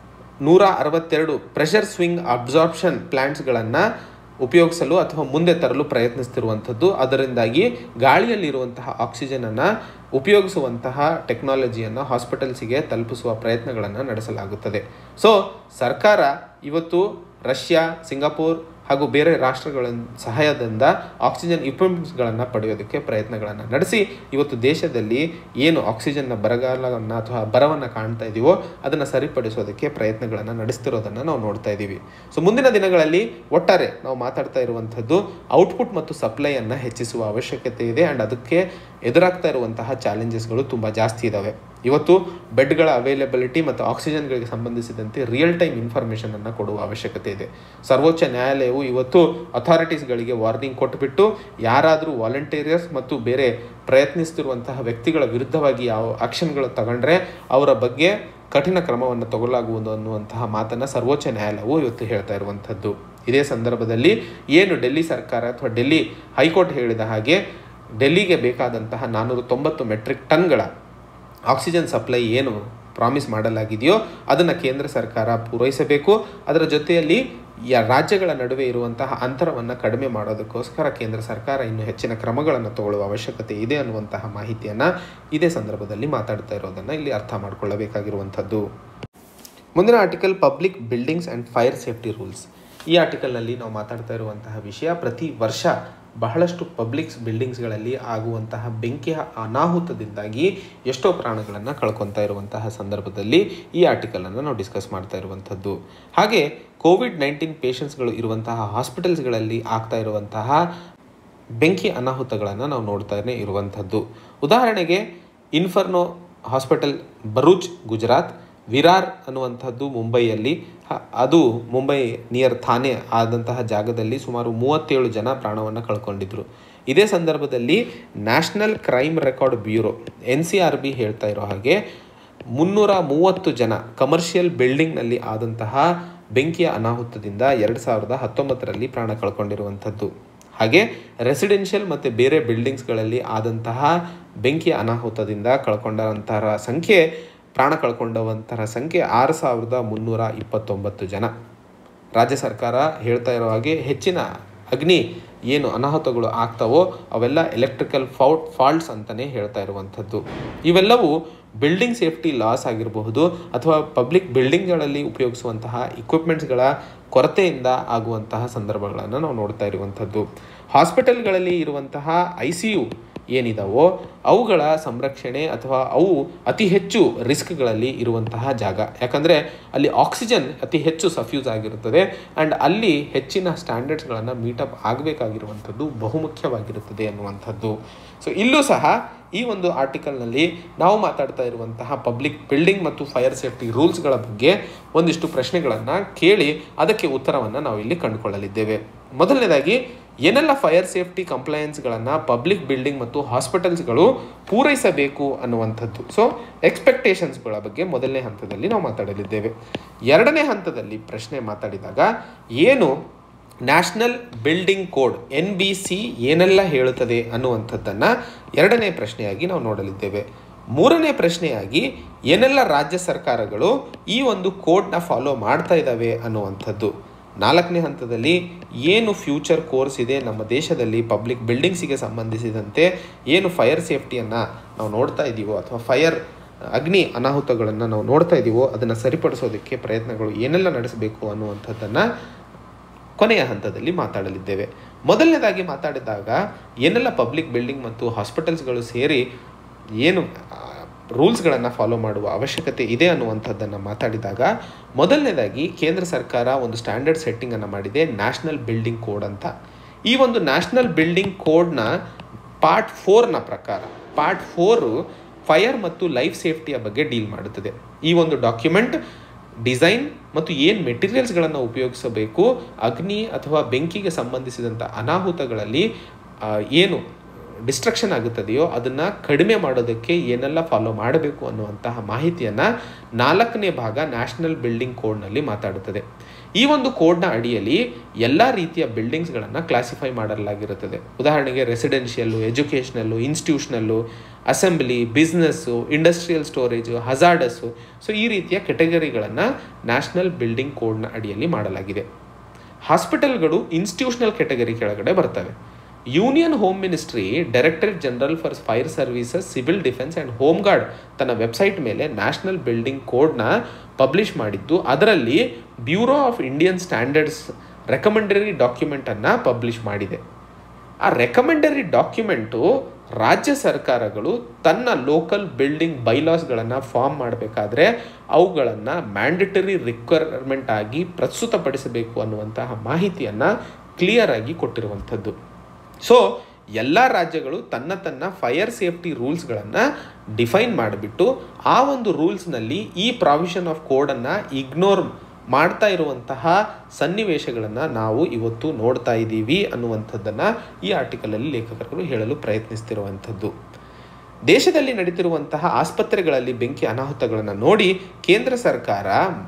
ನೂರ ಅರವತ್ತೆರಡು ಪ್ರೆಷರ್ ಸ್ವಿಂಗ್ ಅಬ್ಸಾರ್ಪ್ಷನ್ ಪ್ಲ್ಯಾಂಟ್ಸ್ಗಳನ್ನು ಉಪಯೋಗಿಸಲು ಅಥವಾ ಮುಂದೆ ತರಲು ಪ್ರಯತ್ನಿಸ್ತಿರುವಂಥದ್ದು ಅದರಿಂದಾಗಿ ಗಾಳಿಯಲ್ಲಿರುವಂತಹ ಆಕ್ಸಿಜನನ್ನು ಉಪಯೋಗಿಸುವಂತಹ ಟೆಕ್ನಾಲಜಿಯನ್ನು ಹಾಸ್ಪಿಟಲ್ಸಿಗೆ ತಲುಪಿಸುವ ಪ್ರಯತ್ನಗಳನ್ನು ನಡೆಸಲಾಗುತ್ತದೆ ಸೊ ಸರ್ಕಾರ ಇವತ್ತು ರಷ್ಯಾ ಸಿಂಗಾಪುರ್ ಹಾಗೂ ಬೇರೆ ರಾಷ್ಟ್ರಗಳ ಸಹಾಯದಿಂದ ಆಕ್ಸಿಜನ್ ಇಕ್ವಿಪ್ಮೆಂಟ್ಸ್ಗಳನ್ನು ಪಡೆಯೋದಕ್ಕೆ ಪ್ರಯತ್ನಗಳನ್ನು ನಡೆಸಿ ಇವತ್ತು ದೇಶದಲ್ಲಿ ಏನು ಆಕ್ಸಿಜನ್ನ ಬರಗಾಲವನ್ನು ಅಥವಾ ಬರವನ್ನು ಕಾಣ್ತಾ ಇದ್ದೀವೋ ಅದನ್ನು ಸರಿಪಡಿಸೋದಕ್ಕೆ ಪ್ರಯತ್ನಗಳನ್ನು ನಡೆಸ್ತಿರೋದನ್ನು ನಾವು ನೋಡ್ತಾ ಇದ್ದೀವಿ ಸೊ ಮುಂದಿನ ದಿನಗಳಲ್ಲಿ ಒಟ್ಟಾರೆ ನಾವು ಮಾತಾಡ್ತಾ ಇರುವಂಥದ್ದು ಔಟ್ಪುಟ್ ಮತ್ತು ಸಪ್ಲೈಯನ್ನು ಹೆಚ್ಚಿಸುವ ಅವಶ್ಯಕತೆ ಇದೆ ಆ್ಯಂಡ್ ಅದಕ್ಕೆ ಎದುರಾಗ್ತಾ ಇರುವಂತಹ ಚಾಲೆಂಜಸ್ಗಳು ತುಂಬ ಜಾಸ್ತಿ ಇದ್ದಾವೆ ಇವತ್ತು ಬೆಡ್ಗಳ ಅವೈಲಬಿಲಿಟಿ ಮತ್ತು ಆಕ್ಸಿಜನ್ಗಳಿಗೆ ಸಂಬಂಧಿಸಿದಂತೆ ರಿಯಲ್ ಟೈಮ್ ಇನ್ಫಾರ್ಮೇಷನನ್ನು ಕೊಡುವ ಅವಶ್ಯಕತೆ ಇದೆ ಸರ್ವೋಚ್ಚ ನ್ಯಾಯಾಲಯವು ಇವತ್ತು ಅಥಾರಿಟೀಸ್ಗಳಿಗೆ ವಾರ್ನಿಂಗ್ ಕೊಟ್ಟುಬಿಟ್ಟು ಯಾರಾದರೂ ವಾಲಂಟೇರಿಯರ್ಸ್ ಮತ್ತು ಬೇರೆ ಪ್ರಯತ್ನಿಸ್ತಿರುವಂತಹ ವ್ಯಕ್ತಿಗಳ ವಿರುದ್ಧವಾಗಿ ಯಾವ ಆಕ್ಷನ್ಗಳು ತಗೊಂಡ್ರೆ ಅವರ ಬಗ್ಗೆ ಕಠಿಣ ಕ್ರಮವನ್ನು ತಗೊಳ್ಳಲಾಗುವುದು ಅನ್ನುವಂತಹ ಮಾತನ್ನು ಸರ್ವೋಚ್ಚ ನ್ಯಾಯಾಲಯವು ಇವತ್ತು ಹೇಳ್ತಾ ಇರುವಂಥದ್ದು ಇದೇ ಸಂದರ್ಭದಲ್ಲಿ ಏನು ಡೆಲ್ಲಿ ಸರ್ಕಾರ ಅಥವಾ ಡೆಲ್ಲಿ ಹೈಕೋರ್ಟ್ ಹೇಳಿದ ಹಾಗೆ ಡೆಲ್ಲಿಗೆ ಬೇಕಾದಂತಹ ನಾನ್ನೂರ ತೊಂಬತ್ತು ಮೆಟ್ರಿಕ್ ಟನ್ಗಳ ಆಕ್ಸಿಜನ್ ಸಪ್ಲೈ ಏನು ಪ್ರಾಮಿಸ್ ಮಾಡಲಾಗಿದೆಯೋ ಅದನ್ನು ಕೇಂದ್ರ ಸರ್ಕಾರ ಪೂರೈಸಬೇಕು ಅದರ ಜೊತೆಯಲ್ಲಿ ಯ ರಾಜ್ಯಗಳ ನಡುವೆ ಇರುವಂತಹ ಅಂತರವನ್ನು ಕಡಿಮೆ ಮಾಡೋದಕ್ಕೋಸ್ಕರ ಕೇಂದ್ರ ಸರ್ಕಾರ ಇನ್ನು ಹೆಚ್ಚಿನ ಕ್ರಮಗಳನ್ನು ತಗೊಳ್ಳುವ ಅವಶ್ಯಕತೆ ಇದೆ ಅನ್ನುವಂತಹ ಮಾಹಿತಿಯನ್ನು ಇದೇ ಸಂದರ್ಭದಲ್ಲಿ ಮಾತಾಡ್ತಾ ಇರೋದನ್ನು ಇಲ್ಲಿ ಅರ್ಥ ಮಾಡಿಕೊಳ್ಳಬೇಕಾಗಿರುವಂಥದ್ದು ಮುಂದಿನ article public buildings and fire safety rules ಈ ಆರ್ಟಿಕಲ್ನಲ್ಲಿ ನಾವು ಮಾತಾಡ್ತಾ ಇರುವಂತಹ ವಿಷಯ ಪ್ರತಿ ವರ್ಷ ಬಹಳಷ್ಟು ಪಬ್ಲಿಕ್ಸ್ ಬಿಲ್ಡಿಂಗ್ಸ್ಗಳಲ್ಲಿ ಆಗುವಂತಹ ಬೆಂಕಿಯ ಅನಾಹುತದಿಂದಾಗಿ ಎಷ್ಟೋ ಪ್ರಾಣಗಳನ್ನು ಕಳ್ಕೊತಾ ಇರುವಂತಹ ಸಂದರ್ಭದಲ್ಲಿ ಈ ಆರ್ಟಿಕಲನ್ನು ನಾವು ಡಿಸ್ಕಸ್ ಮಾಡ್ತಾ ಇರುವಂಥದ್ದು ಹಾಗೆ ಕೋವಿಡ್ ನೈನ್ಟೀನ್ ಪೇಷಂಟ್ಸ್ಗಳು ಇರುವಂತಹ ಹಾಸ್ಪಿಟಲ್ಸ್ಗಳಲ್ಲಿ ಆಗ್ತಾ ಇರುವಂತಹ ಬೆಂಕಿ ಅನಾಹುತಗಳನ್ನು ನಾವು ನೋಡ್ತಾನೆ ಇರುವಂಥದ್ದು ಉದಾಹರಣೆಗೆ ಇನ್ಫರ್ನೋ ಹಾಸ್ಪಿಟಲ್ ಬರೂಚ್ ಗುಜರಾತ್ ವಿರಾರ್ ಅನ್ನುವಂಥದ್ದು ಮುಂಬೈಯಲ್ಲಿ ಅದು ಮುಂಬೈ ನಿಯರ್ ಥಾನೆ ಆದಂತಹ ಜಾಗದಲ್ಲಿ ಸುಮಾರು ಮೂವತ್ತೇಳು ಜನ ಪ್ರಾಣವನ್ನು ಕಳ್ಕೊಂಡಿದ್ರು ಇದೇ ಸಂದರ್ಭದಲ್ಲಿ national crime record bureau N C R B ಹೇಳ್ತಾ ಇರೋ ಹಾಗೆ ಮುನ್ನೂರ ಮೂವತ್ತು ಜನ ಕಮರ್ಷಿಯಲ್ ಬಿಲ್ಡಿಂಗ್ನಲ್ಲಿ ಆದಂತಹ ಬೆಂಕಿಯ ಅನಾಹುತದಿಂದ ಎರಡು ಸಾವಿರದ ಹತ್ತೊಂಬತ್ತರಲ್ಲಿ ಪ್ರಾಣ ಕಳ್ಕೊಂಡಿರುವಂಥದ್ದು ಹಾಗೆ ರೆಸಿಡೆನ್ಷಿಯಲ್ ಮತ್ತು ಬೇರೆ ಬಿಲ್ಡಿಂಗ್ಸ್ಗಳಲ್ಲಿ ಆದಂತಹ ಬೆಂಕಿಯ ಅನಾಹುತದಿಂದ ಕಳ್ಕೊಂಡಂತಹ ಸಂಖ್ಯೆ ಪ್ರಾಣ ಕಳ್ಕೊಂಡವಂತಹ ಸಂಖ್ಯೆ ಆರು ಸಾವಿರದ ಮುನ್ನೂರ ಇಪ್ಪತ್ತೊಂಬತ್ತು ಜನ ರಾಜ್ಯ ಸರ್ಕಾರ ಹೇಳ್ತಾ ಇರೋ ಹಾಗೆ ಹೆಚ್ಚಿನ ಅಗ್ನಿ ಏನು ಅನಾಹುತಗಳು ಆಗ್ತಾವೋ ಅವೆಲ್ಲ ಎಲೆಕ್ಟ್ರಿಕಲ್ ಫೌಟ್ ಫಾಲ್ಟ್ಸ್ ಅಂತಲೇ ಹೇಳ್ತಾ ಇರುವಂಥದ್ದು ಇವೆಲ್ಲವೂ ಬಿಲ್ಡಿಂಗ್ ಸೇಫ್ಟಿ ಲಾಸ್ ಆಗಿರಬಹುದು ಅಥವಾ ಪಬ್ಲಿಕ್ ಬಿಲ್ಡಿಂಗ್ಗಳಲ್ಲಿ ಉಪಯೋಗಿಸುವಂತಹ ಇಕ್ವಿಪ್ಮೆಂಟ್ಸ್ಗಳ ಕೊರತೆಯಿಂದ ಆಗುವಂತಹ ಸಂದರ್ಭಗಳನ್ನು ನಾವು ನೋಡ್ತಾ ಇರುವಂಥದ್ದು ಹಾಸ್ಪಿಟಲ್ಗಳಲ್ಲಿ ಇರುವಂತಹ ಐ ಸಿ ಯು ಏನಿದಾವೋ ಅವುಗಳ ಸಂರಕ್ಷಣೆ ಅಥವಾ ಅವು ಅತಿ ಹೆಚ್ಚು ರಿಸ್ಕ್ಗಳಲ್ಲಿ ಇರುವಂತಹ ಜಾಗ ಯಾಕಂದರೆ ಅಲ್ಲಿ ಆಕ್ಸಿಜನ್ ಅತಿ ಹೆಚ್ಚು ಸಫ್ಯೂಸ್ ಆಗಿರುತ್ತದೆ ಆ್ಯಂಡ್ ಅಲ್ಲಿ ಹೆಚ್ಚಿನ ಸ್ಟ್ಯಾಂಡರ್ಡ್ಸ್ಗಳನ್ನು ಮೀಟಪ್ ಆಗಬೇಕಾಗಿರುವಂಥದ್ದು ಬಹುಮುಖ್ಯವಾಗಿರುತ್ತದೆ ಅನ್ನುವಂಥದ್ದು ಸೊ ಇಲ್ಲೂ ಸಹ ಈ ಒಂದು ಆರ್ಟಿಕಲ್ನಲ್ಲಿ ನಾವು ಮಾತಾಡ್ತಾ ಇರುವಂತಹ ಪಬ್ಲಿಕ್ ಬಿಲ್ಡಿಂಗ್ ಮತ್ತು ಫೈರ್ ಸೇಫ್ಟಿ ರೂಲ್ಸ್ಗಳ ಬಗ್ಗೆ ಒಂದಿಷ್ಟು ಪ್ರಶ್ನೆಗಳನ್ನು ಕೇಳಿ ಅದಕ್ಕೆ ಉತ್ತರವನ್ನು ನಾವು ಇಲ್ಲಿ ಕಂಡುಕೊಳ್ಳಲಿದ್ದೇವೆ ಮೊದಲನೇದಾಗಿ ಏನೆಲ್ಲ ಫೈರ್ ಸೇಫ್ಟಿ ಕಂಪ್ಲಯನ್ಸ್ಗಳನ್ನು ಪಬ್ಲಿಕ್ ಬಿಲ್ಡಿಂಗ್ ಮತ್ತು ಹಾಸ್ಪಿಟಲ್ಸ್ಗಳು ಪೂರೈಸಬೇಕು ಅನ್ನುವಂಥದ್ದು ಸೊ ಎಕ್ಸ್ಪೆಕ್ಟೇಷನ್ಸ್ಗಳ ಬಗ್ಗೆ ಮೊದಲನೇ ಹಂತದಲ್ಲಿ ನಾವು ಮಾತಾಡಲಿದ್ದೇವೆ ಎರಡನೇ ಹಂತದಲ್ಲಿ ಪ್ರಶ್ನೆ ಮಾತಾಡಿದಾಗ ಏನು national building code N B C ಏನೆಲ್ಲ ಹೇಳುತ್ತದೆ ಅನ್ನುವಂಥದ್ದನ್ನು ಎರಡನೇ ಪ್ರಶ್ನೆಯಾಗಿ ನಾವು ನೋಡಲಿದ್ದೇವೆ ಮೂರನೇ ಪ್ರಶ್ನೆಯಾಗಿ ಏನೆಲ್ಲ ರಾಜ್ಯ ಸರ್ಕಾರಗಳು ಈ ಒಂದು ಕೋಡ್ನ ಫಾಲೋ ಮಾಡ್ತಾ ಇದ್ದಾವೆ ಅನ್ನುವಂಥದ್ದು ನಾಲ್ಕನೇ ಹಂತದಲ್ಲಿ ಏನು ಫ್ಯೂಚರ್ ಕೋರ್ಸ್ ಇದೆ ನಮ್ಮ ದೇಶದಲ್ಲಿ ಪಬ್ಲಿಕ್ ಬಿಲ್ಡಿಂಗ್ಸಿಗೆ ಸಂಬಂಧಿಸಿದಂತೆ ಏನು ಫೈರ್ ಸೇಫ್ಟಿಯನ್ನು ನಾವು ನೋಡ್ತಾ ಇದ್ದೀವೋ ಅಥವಾ ಫೈರ್ ಅಗ್ನಿ ಅನಾಹುತಗಳನ್ನು ನಾವು ನೋಡ್ತಾ ಇದ್ದೀವೋ ಅದನ್ನು ಸರಿಪಡಿಸೋದಕ್ಕೆ ಪ್ರಯತ್ನಗಳು ಏನೆಲ್ಲ ನಡೆಸಬೇಕು ಅನ್ನುವಂಥದ್ದನ್ನು ಕೊನೆಯ ಹಂತದಲ್ಲಿ ಮಾತಾಡಲಿದ್ದೇವೆ ಮೊದಲನೇದಾಗಿ ಮಾತಾಡಿದಾಗ ಏನೆಲ್ಲ ಪಬ್ಲಿಕ್ ಬಿಲ್ಡಿಂಗ್ ಮತ್ತು ಹಾಸ್ಪಿಟಲ್ಸ್ಗಳು ಸೇರಿ ಏನು ರೂಲ್ಸ್ಗಳನ್ನು ಫಾಲೋ ಮಾಡುವ ಅವಶ್ಯಕತೆ ಇದೆ ಅನ್ನುವಂಥದ್ದನ್ನು ಮಾತಾಡಿದಾಗ ಮೊದಲನೇದಾಗಿ ಕೇಂದ್ರ ಸರ್ಕಾರ ಒಂದು ಸ್ಟ್ಯಾಂಡರ್ಡ್ ಸೆಟ್ಟಿಂಗನ್ನು ಮಾಡಿದೆ ನ್ಯಾಷನಲ್ ಬಿಲ್ಡಿಂಗ್ ಕೋಡ್ ಅಂತ ಈ ಒಂದು ನ್ಯಾಷನಲ್ ಬಿಲ್ಡಿಂಗ್ ಕೋಡ್ನ ಪಾರ್ಟ್ ಫೋರ್ನ ಪ್ರಕಾರ ಪಾರ್ಟ್ ಫೋರು ಫೈರ್ ಮತ್ತು ಲೈಫ್ ಸೇಫ್ಟಿಯ ಬಗ್ಗೆ ಡೀಲ್ ಮಾಡುತ್ತದೆ ಈ ಒಂದು ಡಾಕ್ಯುಮೆಂಟ್ ಡಿಸೈನ್ ಮತ್ತು ಏನು ಮೆಟೀರಿಯಲ್ಸ್ಗಳನ್ನು ಉಪಯೋಗಿಸಬೇಕು ಅಗ್ನಿ ಅಥವಾ ಬೆಂಕಿಗೆ ಸಂಬಂಧಿಸಿದಂಥ ಅನಾಹುತಗಳಲ್ಲಿ ಆ, ಏನು ಡಿಸ್ಟ್ರಕ್ಷನ್ ಆಗುತ್ತದೆಯೋ ಅದನ್ನು ಕಡಿಮೆ ಮಾಡೋದಕ್ಕೆ ಏನೆಲ್ಲ ಫಾಲೋ ಮಾಡಬೇಕು ಅನ್ನುವಂತಹ ಮಾಹಿತಿಯನ್ನು ನಾಲ್ಕನೇ ಭಾಗ ನ್ಯಾಷನಲ್ ಬಿಲ್ಡಿಂಗ್ ಕೋಡ್ನಲ್ಲಿ ಮಾತಾಡುತ್ತದೆ ಈ ಒಂದು ಕೋಡ್ನ ಅಡಿಯಲ್ಲಿ ಎಲ್ಲ ರೀತಿಯ ಬಿಲ್ಡಿಂಗ್ಸ್ಗಳನ್ನು ಕ್ಲಾಸಿಫೈ ಮಾಡಲಾಗಿರುತ್ತದೆ ಉದಾಹರಣೆಗೆ residential educational institutional assembly business industrial storage hazardous so ಈ ರೀತಿಯ ಕೆಟಗರಿಗಳನ್ನು ನ್ಯಾಷನಲ್ ಬಿಲ್ಡಿಂಗ್ ಕೋಡ್ನ ಅಡಿಯಲ್ಲಿ ಮಾಡಲಾಗಿದೆ ಹಾಸ್ಪಿಟಲ್ಗಳು ಇನ್ಸ್ಟಿಟ್ಯೂಷನಲ್ ಕೆಟಗರಿ ಕೆಳಗಡೆ ಬರ್ತವೆ union home ministry directorate general for fire services civil defence and home guard ತನ್ನ ವೆಬ್ಸೈಟ್ ಮೇಲೆ ನ್ಯಾಷನಲ್ ಬಿಲ್ಡಿಂಗ್ ಕೋಡ್ನ ಪಬ್ಲಿಷ್ ಮಾಡಿದ್ದು ಅದರಲ್ಲಿ bureau of Indian standards recommendatory ಡಾಕ್ಯುಮೆಂಟನ್ನು ಪಬ್ಲಿಷ್ ಮಾಡಿದೆ ಆ ರೆಕಮೆಂಡರಿ ಡಾಕ್ಯುಮೆಂಟು ರಾಜ್ಯ ಸರ್ಕಾರಗಳು ತನ್ನ ಲೋಕಲ್ ಬಿಲ್ಡಿಂಗ್ ಬೈಲಾಸ್ಗಳನ್ನು ಫಾರ್ಮ್ ಮಾಡಬೇಕಾದ್ರೆ ಅವುಗಳನ್ನು ಮ್ಯಾಂಡಟರಿ ರಿಕ್ವೈರ್ಮೆಂಟ್ ಆಗಿ ಪ್ರಸ್ತುತಪಡಿಸಬೇಕು ಅನ್ನುವಂತಹ ಮಾಹಿತಿಯನ್ನು ಕ್ಲಿಯರ್ ಆಗಿ ಕೊಟ್ಟಿರುವಂಥದ್ದು ಸೊ ಎಲ್ಲ ರಾಜ್ಯಗಳು ತನ್ನ ತನ್ನ ಫೈರ್ ಸೇಫ್ಟಿ ರೂಲ್ಸ್ಗಳನ್ನು ಡಿಫೈನ್ ಮಾಡಿಬಿಟ್ಟು ಆ ಒಂದು ರೂಲ್ಸ್ನಲ್ಲಿ ಈ ಪ್ರಾವಿಷನ್ ಆಫ್ ಕೋಡನ್ನು ಇಗ್ನೋರ್ ಮಾಡ್ತಾ ಇರುವಂತಹ ಸನ್ನಿವೇಶಗಳನ್ನು ನಾವು ಇವತ್ತು ನೋಡ್ತಾ ಇದ್ದೀವಿ ಅನ್ನುವಂಥದ್ದನ್ನು ಈ ಆರ್ಟಿಕಲಲ್ಲಿ ಲೇಖಕರು ಹೇಳಲು ಪ್ರಯತ್ನಿಸ್ತಿರುವಂಥದ್ದು ದೇಶದಲ್ಲಿ ನಡೀತಿರುವಂತಹ ಆಸ್ಪತ್ರೆಗಳಲ್ಲಿ ಬೆಂಕಿ ಅನಾಹುತಗಳನ್ನು ನೋಡಿ ಕೇಂದ್ರ ಸರ್ಕಾರ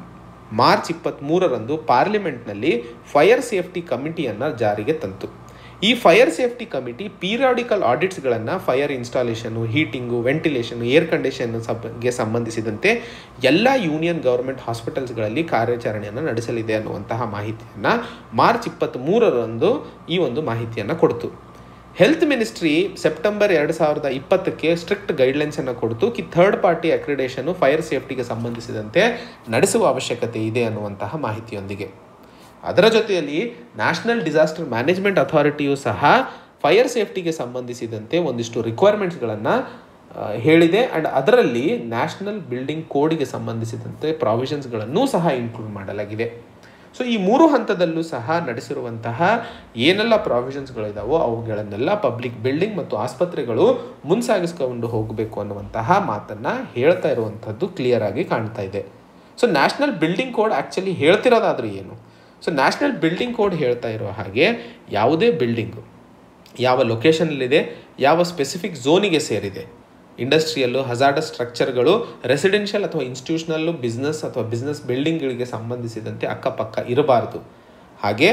ಮಾರ್ಚ್ ಇಪ್ಪತ್ತ್ಮೂರರಂದು ಪಾರ್ಲಿಮೆಂಟ್ನಲ್ಲಿ ಫೈರ್ ಸೇಫ್ಟಿ ಕಮಿಟಿಯನ್ನು ಜಾರಿಗೆ ತಂತು ಈ ಫೈರ್ ಸೇಫ್ಟಿ ಕಮಿಟಿ ಪೀರಿಯಾಡಿಕಲ್ ಆಡಿಟ್ಸ್ಗಳನ್ನು fire installation heating ventilation air condition ಗೆ ಸಂಬಂಧಿಸಿದಂತೆ ಎಲ್ಲ ಯೂನಿಯನ್ ಗವರ್ಮೆಂಟ್ ಹಾಸ್ಪಿಟಲ್ಸ್ಗಳಲ್ಲಿ ಕಾರ್ಯಾಚರಣೆಯನ್ನು ನಡೆಸಲಿದೆ ಅನ್ನುವಂತಹ ಮಾಹಿತಿಯನ್ನು ಮಾರ್ಚ್ ಇಪ್ಪತ್ತ್ಮೂರರಂದು ಈ ಒಂದು ಮಾಹಿತಿಯನ್ನು ಕೊಡ್ತು ಹೆಲ್ತ್ ಮಿನಿಸ್ಟ್ರಿ ಸೆಪ್ಟೆಂಬರ್ ಎರಡು ಸಾವಿರದ ಇಪ್ಪತ್ತಕ್ಕೆ ಸ್ಟ್ರಿಕ್ಟ್ ಗೈಡ್ಲೈನ್ಸನ್ನು ಕೊಡ್ತು ಕಿ ಥರ್ಡ್ ಪಾರ್ಟಿ ಅಕ್ರಿಡೇಷನು ಫೈರ್ ಸೇಫ್ಟಿಗೆ ಸಂಬಂಧಿಸಿದಂತೆ ನಡೆಸುವ ಅವಶ್ಯಕತೆ ಇದೆ ಅನ್ನುವಂತಹ ಮಾಹಿತಿಯೊಂದಿಗೆ ಅದರ ಜೊತೆಯಲ್ಲಿ ನ್ಯಾಷನಲ್ ಡಿಸಾಸ್ಟರ್ ಮ್ಯಾನೇಜ್ಮೆಂಟ್ ಅಥಾರಿಟಿಯು ಸಹ ಫೈರ್ ಸೇಫ್ಟಿಗೆ ಸಂಬಂಧಿಸಿದಂತೆ ಒಂದಿಷ್ಟು ರಿಕ್ವೈರ್ಮೆಂಟ್ಸ್ಗಳನ್ನು ಹೇಳಿದೆ ಆ್ಯಂಡ್ ಅದರಲ್ಲಿ ನ್ಯಾಷನಲ್ ಬಿಲ್ಡಿಂಗ್ ಕೋಡ್ಗೆ ಸಂಬಂಧಿಸಿದಂತೆ ಪ್ರಾವಿಷನ್ಸ್ಗಳನ್ನೂ ಸಹ ಇನ್ಕ್ಲೂಡ್ ಮಾಡಲಾಗಿದೆ ಸೊ ಈ ಮೂರು ಹಂತದಲ್ಲೂ ಸಹ ನಡೆಸಿರುವಂತಹ ಏನೆಲ್ಲ ಪ್ರಾವಿಷನ್ಸ್ಗಳಿದಾವೋ ಅವುಗಳನ್ನೆಲ್ಲ ಪಬ್ಲಿಕ್ ಬಿಲ್ಡಿಂಗ್ ಮತ್ತು ಆಸ್ಪತ್ರೆಗಳು ಮುನ್ಸಾಗಿಸ್ಕೊಂಡು ಹೋಗಬೇಕು ಅನ್ನುವಂತಹ ಮಾತನ್ನು ಹೇಳ್ತಾ ಇರುವಂಥದ್ದು ಕ್ಲಿಯರ್ ಆಗಿ ಕಾಣ್ತಾ ಇದೆ so national building code actually ಹೇಳ್ತಿರೋದಾದ್ರೂ ಏನು ಸೊ ನ್ಯಾಷನಲ್ ಬಿಲ್ಡಿಂಗ್ ಕೋಡ್ ಹೇಳ್ತಾ ಇರೋ ಹಾಗೆ ಯಾವುದೇ ಬಿಲ್ಡಿಂಗು ಯಾವ ಲೊಕೇಶನಲ್ಲಿದೆ ಯಾವ ಸ್ಪೆಸಿಫಿಕ್ ಝೋನಿಗೆ ಸೇರಿದೆ ಇಂಡಸ್ಟ್ರಿಯಲ್ಲು ಹಜಾರ್ಡಸ್ ಸ್ಟ್ರಕ್ಚರ್ಗಳು ರೆಸಿಡೆನ್ಷಿಯಲ್ ಅಥವಾ ಇನ್ಸ್ಟಿಟ್ಯೂಷನಲ್ಲು ಬಿಸ್ನೆಸ್ ಅಥವಾ ಬಿಸ್ನೆಸ್ ಬಿಲ್ಡಿಂಗ್ಗಳಿಗೆ ಸಂಬಂಧಿಸಿದಂತೆ ಅಕ್ಕಪಕ್ಕ ಇರಬಾರ್ದು ಹಾಗೆ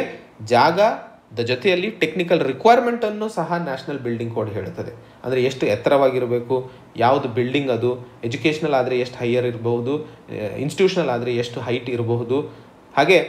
ಜಾಗದ ಜೊತೆಯಲ್ಲಿ ಟೆಕ್ನಿಕಲ್ ರಿಕ್ವೈರ್ಮೆಂಟನ್ನು ಸಹ ನ್ಯಾಷನಲ್ ಬಿಲ್ಡಿಂಗ್ ಕೋಡ್ ಹೇಳುತ್ತದೆ ಅಂದರೆ ಎಷ್ಟು ಎತ್ತರವಾಗಿರಬೇಕು ಯಾವುದು ಬಿಲ್ಡಿಂಗ್ ಅದು ಎಜುಕೇಷನಲ್ ಆದರೆ ಎಷ್ಟು ಹೈಯರ್ ಇರಬಹುದು ಇನ್ಸ್ಟಿಟ್ಯೂಷನಲ್ ಆದರೆ ಎಷ್ಟು ಹೈಟ್ ಇರಬಹುದು ಹಾಗೆ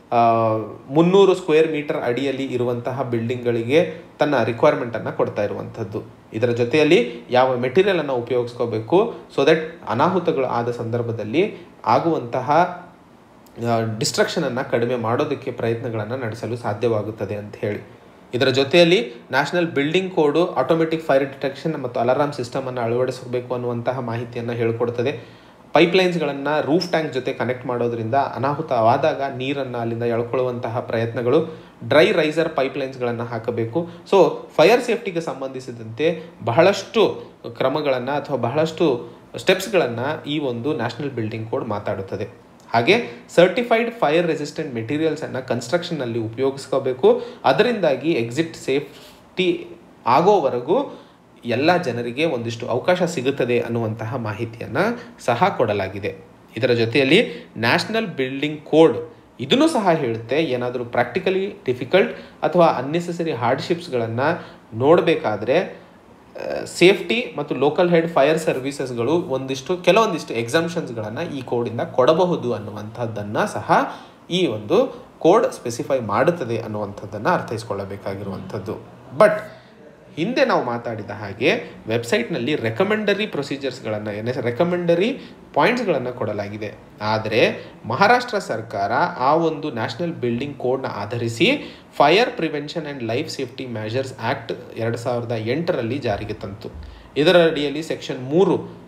ಮುನ್ನೂರು ಸ್ಕ್ವೇರ್ ಮೀಟರ್ ಅಡಿಯಲ್ಲಿ ಇರುವಂತಹ ಬಿಲ್ಡಿಂಗ್ಗಳಿಗೆ ತನ್ನ ರಿಕ್ವೈರ್ಮೆಂಟನ್ನು ಕೊಡ್ತಾ ಇರುವಂಥದ್ದು ಇದರ ಜೊತೆಯಲ್ಲಿ ಯಾವ ಮೆಟೀರಿಯಲನ್ನು ಉಪಯೋಗಿಸ್ಕೋಬೇಕು ಸೊ ದಟ್ ಅನಾಹುತಗಳು ಆದ ಸಂದರ್ಭದಲ್ಲಿ ಆಗುವಂತಹ ಡಿಸ್ಟ್ರಕ್ಷನನ್ನು ಕಡಿಮೆ ಮಾಡೋದಕ್ಕೆ ಪ್ರಯತ್ನಗಳನ್ನು ನಡೆಸಲು ಸಾಧ್ಯವಾಗುತ್ತದೆ ಅಂತ ಹೇಳಿ ಇದರ ಜೊತೆಯಲ್ಲಿ national building code automatic fire detection ಮತ್ತು ಅಲಾರಾಮ್ ಸಿಸ್ಟಮನ್ನು ಅಳವಡಿಸಬೇಕು ಅನ್ನುವಂತಹ ಮಾಹಿತಿಯನ್ನು ಹೇಳಿಕೊಡ್ತದೆ ಪೈಪ್ಲೈನ್ಸ್ಗಳನ್ನು ರೂಫ್ ಟ್ಯಾಂಕ್ ಜೊತೆ ಕನೆಕ್ಟ್ ಮಾಡೋದ್ರಿಂದ ಅನಾಹುತವಾದಾಗ ನೀರನ್ನು ಅಲ್ಲಿಂದ ಎಳ್ಕೊಳ್ಳುವಂತಹ ಪ್ರಯತ್ನಗಳು ಡ್ರೈ ರೈಸರ್ ಪೈಪ್ಲೈನ್ಸ್ಗಳನ್ನು ಹಾಕಬೇಕು ಸೊ ಫೈರ್ ಸೇಫ್ಟಿಗೆ ಸಂಬಂಧಿಸಿದಂತೆ ಬಹಳಷ್ಟು ಕ್ರಮಗಳನ್ನು ಅಥವಾ ಬಹಳಷ್ಟು ಸ್ಟೆಪ್ಸ್ಗಳನ್ನು ಈ ಒಂದು ನ್ಯಾಷನಲ್ ಬಿಲ್ಡಿಂಗ್ ಕೋಡ್ ಮಾತಾಡುತ್ತದೆ ಹಾಗೆ ಸರ್ಟಿಫೈಡ್ ಫೈರ್ ರೆಸಿಸ್ಟೆಂಟ್ ಮೆಟೀರಿಯಲ್ಸನ್ನು ಕನ್ಸ್ಟ್ರಕ್ಷನ್ನಲ್ಲಿ ಉಪಯೋಗಿಸ್ಕೋಬೇಕು ಅದರಿಂದಾಗಿ ಎಕ್ಸಿಟ್ ಸೇಫ್ಟಿ ಆಗೋವರೆಗೂ ಎಲ್ಲ ಜನರಿಗೆ ಒಂದಿಷ್ಟು ಅವಕಾಶ ಸಿಗುತ್ತದೆ ಅನ್ನುವಂತಹ ಮಾಹಿತಿಯನ್ನು ಸಹ ಕೊಡಲಾಗಿದೆ ಇದರ ಜೊತೆಯಲ್ಲಿ ನ್ಯಾಷನಲ್ ಬಿಲ್ಡಿಂಗ್ ಕೋಡ್ ಇದನ್ನು ಸಹ ಹೇಳುತ್ತೆ ಏನಾದರೂ ಪ್ರಾಕ್ಟಿಕಲಿ ಡಿಫಿಕಲ್ಟ್ ಅಥವಾ ಅನ್ನೆಸೆಸರಿ ಹಾರ್ಡ್ಶಿಪ್ಸ್ಗಳನ್ನು ನೋಡಬೇಕಾದ್ರೆ ಸೇಫ್ಟಿ ಮತ್ತು ಲೋಕಲ್ ಹೆಡ್ ಫೈರ್ ಸರ್ವಿಸಸ್ಗಳು ಒಂದಿಷ್ಟು ಕೆಲವೊಂದಿಷ್ಟು ಎಕ್ಸಾಮ್ಷನ್ಸ್ಗಳನ್ನು ಈ ಕೋಡಿಂದ ಕೊಡಬಹುದು ಅನ್ನುವಂಥದ್ದನ್ನು ಸಹ ಈ ಒಂದು ಕೋಡ್ ಸ್ಪೆಸಿಫೈ ಮಾಡುತ್ತದೆ ಅನ್ನುವಂಥದ್ದನ್ನು ಅರ್ಥೈಸ್ಕೊಳ್ಳಬೇಕಾಗಿರುವಂಥದ್ದು ಬಟ್ ಹಿಂದೆ ನಾವು ಮಾತಾಡಿದ ಹಾಗೆ ವೆಬ್ಸೈಟ್ನಲ್ಲಿ ರೆಕಮೆಂಡರಿ ಪ್ರೊಸೀಜರ್ಸ್ಗಳನ್ನು ಏನೇ ರೆಕಮೆಂಡರಿ ಪಾಯಿಂಟ್ಸ್ಗಳನ್ನು ಕೊಡಲಾಗಿದೆ ಆದರೆ ಮಹಾರಾಷ್ಟ್ರ ಸರ್ಕಾರ ಆ ಒಂದು ನ್ಯಾಷನಲ್ ಬಿಲ್ಡಿಂಗ್ ಕೋಡ್ನ ಆಧರಿಸಿ fire prevention and life safety measures act ಎರಡು ಸಾವಿರದ ಎಂಟರಲ್ಲಿ ಜಾರಿಗೆ ತಂತು ಇದರ ಅಡಿಯಲ್ಲಿ ಸೆಕ್ಷನ್ ಮೂರು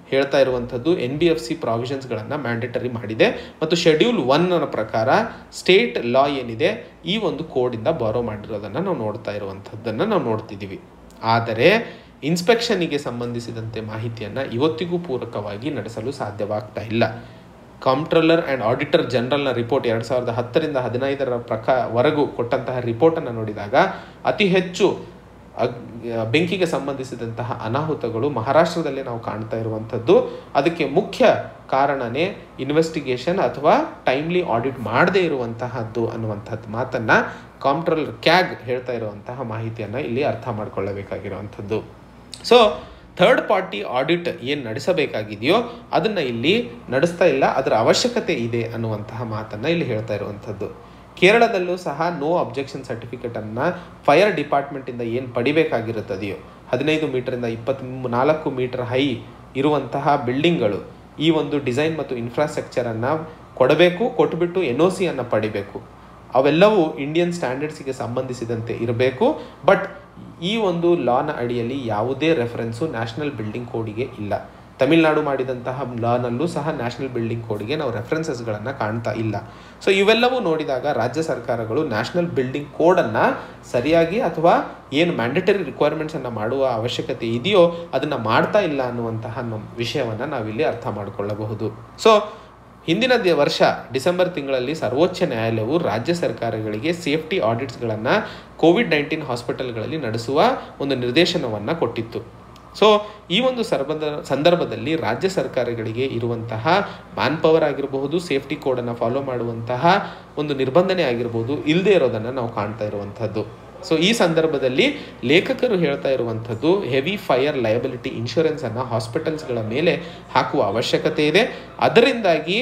ಹೇಳ್ತಾ ಇರುವಂಥದ್ದು ಎನ್ ಬಿ ಎಫ್ ಸಿ ಪ್ರಾವಿಷನ್ಸ್ಗಳನ್ನು ಮ್ಯಾಂಡೇಟರಿ ಮಾಡಿದೆ ಮತ್ತು ಶೆಡ್ಯೂಲ್ ಒನ್ನ ಪ್ರಕಾರ ಸ್ಟೇಟ್ ಲಾ ಏನಿದೆ ಈ ಒಂದು ಕೋಡಿಂದ ಬಾರೋ ಮಾಡಿರೋದನ್ನು ನಾವು ನೋಡ್ತಾ ಇರುವಂಥದ್ದನ್ನು ನಾವು ನೋಡ್ತಿದ್ದೀವಿ ಆದರೆ ಇನ್ಸ್ಪೆಕ್ಷನ್ನಿಗೆ ಸಂಬಂಧಿಸಿದಂತೆ ಮಾಹಿತಿಯನ್ನು ಇವತ್ತಿಗೂ ಪೂರಕವಾಗಿ ನಡೆಸಲು ಸಾಧ್ಯವಾಗ್ತಾ ಇಲ್ಲ ಕಾಂಪ್ಟ್ರೋಲರ್ ಆ್ಯಂಡ್ ಆಡಿಟರ್ ಜನರಲ್ನ ರಿಪೋರ್ಟ್ ಎರಡು ಸಾವಿರದ ಹತ್ತರಿಂದ ಹದಿನೈದರ ಪ್ರಕಾರವರೆಗೂ ಕೊಟ್ಟಂತಹ ರಿಪೋರ್ಟನ್ನು ನೋಡಿದಾಗ ಅತಿ ಹೆಚ್ಚು ಅಗ್ ಬೆಂಕಿಗೆ ಸಂಬಂಧಿಸಿದಂತಹ ಅನಾಹುತಗಳು ಮಹಾರಾಷ್ಟ್ರದಲ್ಲೇ ನಾವು ಕಾಣ್ತಾ ಇರುವಂಥದ್ದು ಅದಕ್ಕೆ ಮುಖ್ಯ ಕಾರಣನೇ ಇನ್ವೆಸ್ಟಿಗೇಷನ್ ಅಥವಾ ಟೈಮ್ಲಿ ಆಡಿಟ್ ಮಾಡದೇ ಇರುವಂತಹದ್ದು ಅನ್ನುವಂಥದ್ದು ಮಾತನ್ನು ಕಾಂಪ್ಟ್ರೋಲರ್ ಕ್ಯಾಗ್ ಹೇಳ್ತಾ ಇರುವಂತಹ ಮಾಹಿತಿಯನ್ನು ಇಲ್ಲಿ ಅರ್ಥ ಮಾಡ್ಕೊಳ್ಳಬೇಕಾಗಿರುವಂಥದ್ದು ಸೊ ಥರ್ಡ್ ಪಾರ್ಟಿ ಆಡಿಟ್ ಏನು ನಡೆಸಬೇಕಾಗಿದೆಯೋ ಅದನ್ನು ಇಲ್ಲಿ ನಡೆಸ್ತಾ ಇಲ್ಲ ಅದರ ಅವಶ್ಯಕತೆ ಇದೆ ಅನ್ನುವಂತಹ ಮಾತನ್ನು ಇಲ್ಲಿ ಹೇಳ್ತಾ ಇರುವಂಥದ್ದು ಕೇರಳದಲ್ಲೂ ಸಹ ನೋ ಅಬ್ಜೆಕ್ಷನ್ ಸರ್ಟಿಫಿಕೇಟನ್ನು ಫೈರ್ ಡಿಪಾರ್ಟ್ಮೆಂಟಿಂದ ಏನು ಪಡಿಬೇಕಾಗಿರುತ್ತದೆಯೋ ಹದಿನೈದು ಮೀಟರಿಂದ ಇಪ್ಪತ್ತ್ ನಾಲ್ಕು ಮೀಟರ್ ಹೈ ಇರುವಂತಹ ಬಿಲ್ಡಿಂಗ್ಗಳು ಈ ಒಂದು ಡಿಸೈನ್ ಮತ್ತು ಇನ್ಫ್ರಾಸ್ಟ್ರಕ್ಚರನ್ನು ಕೊಡಬೇಕು ಕೊಟ್ಬಿಟ್ಟು ಎನ್ ಒ ಸಿಯನ್ನು ಪಡಿಬೇಕು ಅವೆಲ್ಲವೂ ಇಂಡಿಯನ್ ಸ್ಟ್ಯಾಂಡರ್ಡ್ಸಿಗೆ ಸಂಬಂಧಿಸಿದಂತೆ ಇರಬೇಕು ಬಟ್ ಈ ಒಂದು ಲಾನ ಅಡಿಯಲ್ಲಿ ಯಾವುದೇ ರೆಫರೆನ್ಸು ನ್ಯಾಷನಲ್ ಬಿಲ್ಡಿಂಗ್ ಕೋಡಿಗೆ ಇಲ್ಲ ತಮಿಳುನಾಡು ಮಾಡಿದಂತಹ ಲಾನಲ್ಲೂ ಸಹ ನ್ಯಾಷನಲ್ ಬಿಲ್ಡಿಂಗ್ ಕೋಡ್ಗೆ ನಾವು ರೆಫರೆನ್ಸಸ್ಗಳನ್ನು ಕಾಣ್ತಾ ಇಲ್ಲ ಸೊ ಇವೆಲ್ಲವೂ ನೋಡಿದಾಗ ರಾಜ್ಯ ಸರ್ಕಾರಗಳು ನ್ಯಾಷನಲ್ ಬಿಲ್ಡಿಂಗ್ ಕೋಡನ್ನು ಸರಿಯಾಗಿ ಅಥವಾ ಏನು ಮ್ಯಾಂಡೇಟರಿ ರಿಕ್ವೈರ್ಮೆಂಟ್ಸನ್ನು ಮಾಡುವ ಅವಶ್ಯಕತೆ ಇದೆಯೋ ಅದನ್ನು ಮಾಡ್ತಾ ಇಲ್ಲ ಅನ್ನುವಂತಹ ನಮ್ಮ ವಿಷಯವನ್ನು ನಾವಿಲ್ಲಿ ಅರ್ಥ ಮಾಡಿಕೊಳ್ಳಬಹುದು ಸೊ ಹಿಂದಿನ ದಿ ವರ್ಷ ಡಿಸೆಂಬರ್ ತಿಂಗಳಲ್ಲಿ ಸರ್ವೋಚ್ಚ ನ್ಯಾಯಾಲಯವು ರಾಜ್ಯ ಸರ್ಕಾರಗಳಿಗೆ ಸೇಫ್ಟಿ ಆಡಿಟ್ಸ್ಗಳನ್ನು ಕೋವಿಡ್ ನೈನ್ಟೀನ್ ಹಾಸ್ಪಿಟಲ್ಗಳಲ್ಲಿ ನಡೆಸುವ ಒಂದು ನಿರ್ದೇಶನವನ್ನು ಕೊಟ್ಟಿತ್ತು ಸೊ ಈ ಒಂದು ಸರ್ಬದ ಸಂದರ್ಭದಲ್ಲಿ ರಾಜ್ಯ ಸರ್ಕಾರಗಳಿಗೆ ಇರುವಂತಹ ಮ್ಯಾನ್ ಪವರ್ ಆಗಿರಬಹುದು ಸೇಫ್ಟಿ ಕೋಡನ್ನು ಫಾಲೋ ಮಾಡುವಂತಹ ಒಂದು ನಿರ್ಬಂಧನೆ ಆಗಿರ್ಬೋದು ಇಲ್ಲದೆ ಇರೋದನ್ನು ನಾವು ಕಾಣ್ತಾ ಇರುವಂಥದ್ದು ಸೊ ಈ ಸಂದರ್ಭದಲ್ಲಿ ಲೇಖಕರು ಹೇಳ್ತಾ ಇರುವಂಥದ್ದು ಹೆವಿ ಫೈರ್ ಲಯಬಿಲಿಟಿ ಇನ್ಶೂರೆನ್ಸನ್ನು ಹಾಸ್ಪಿಟಲ್ಸ್ಗಳ ಮೇಲೆ ಹಾಕುವ ಅವಶ್ಯಕತೆ ಇದೆ ಅದರಿಂದಾಗಿ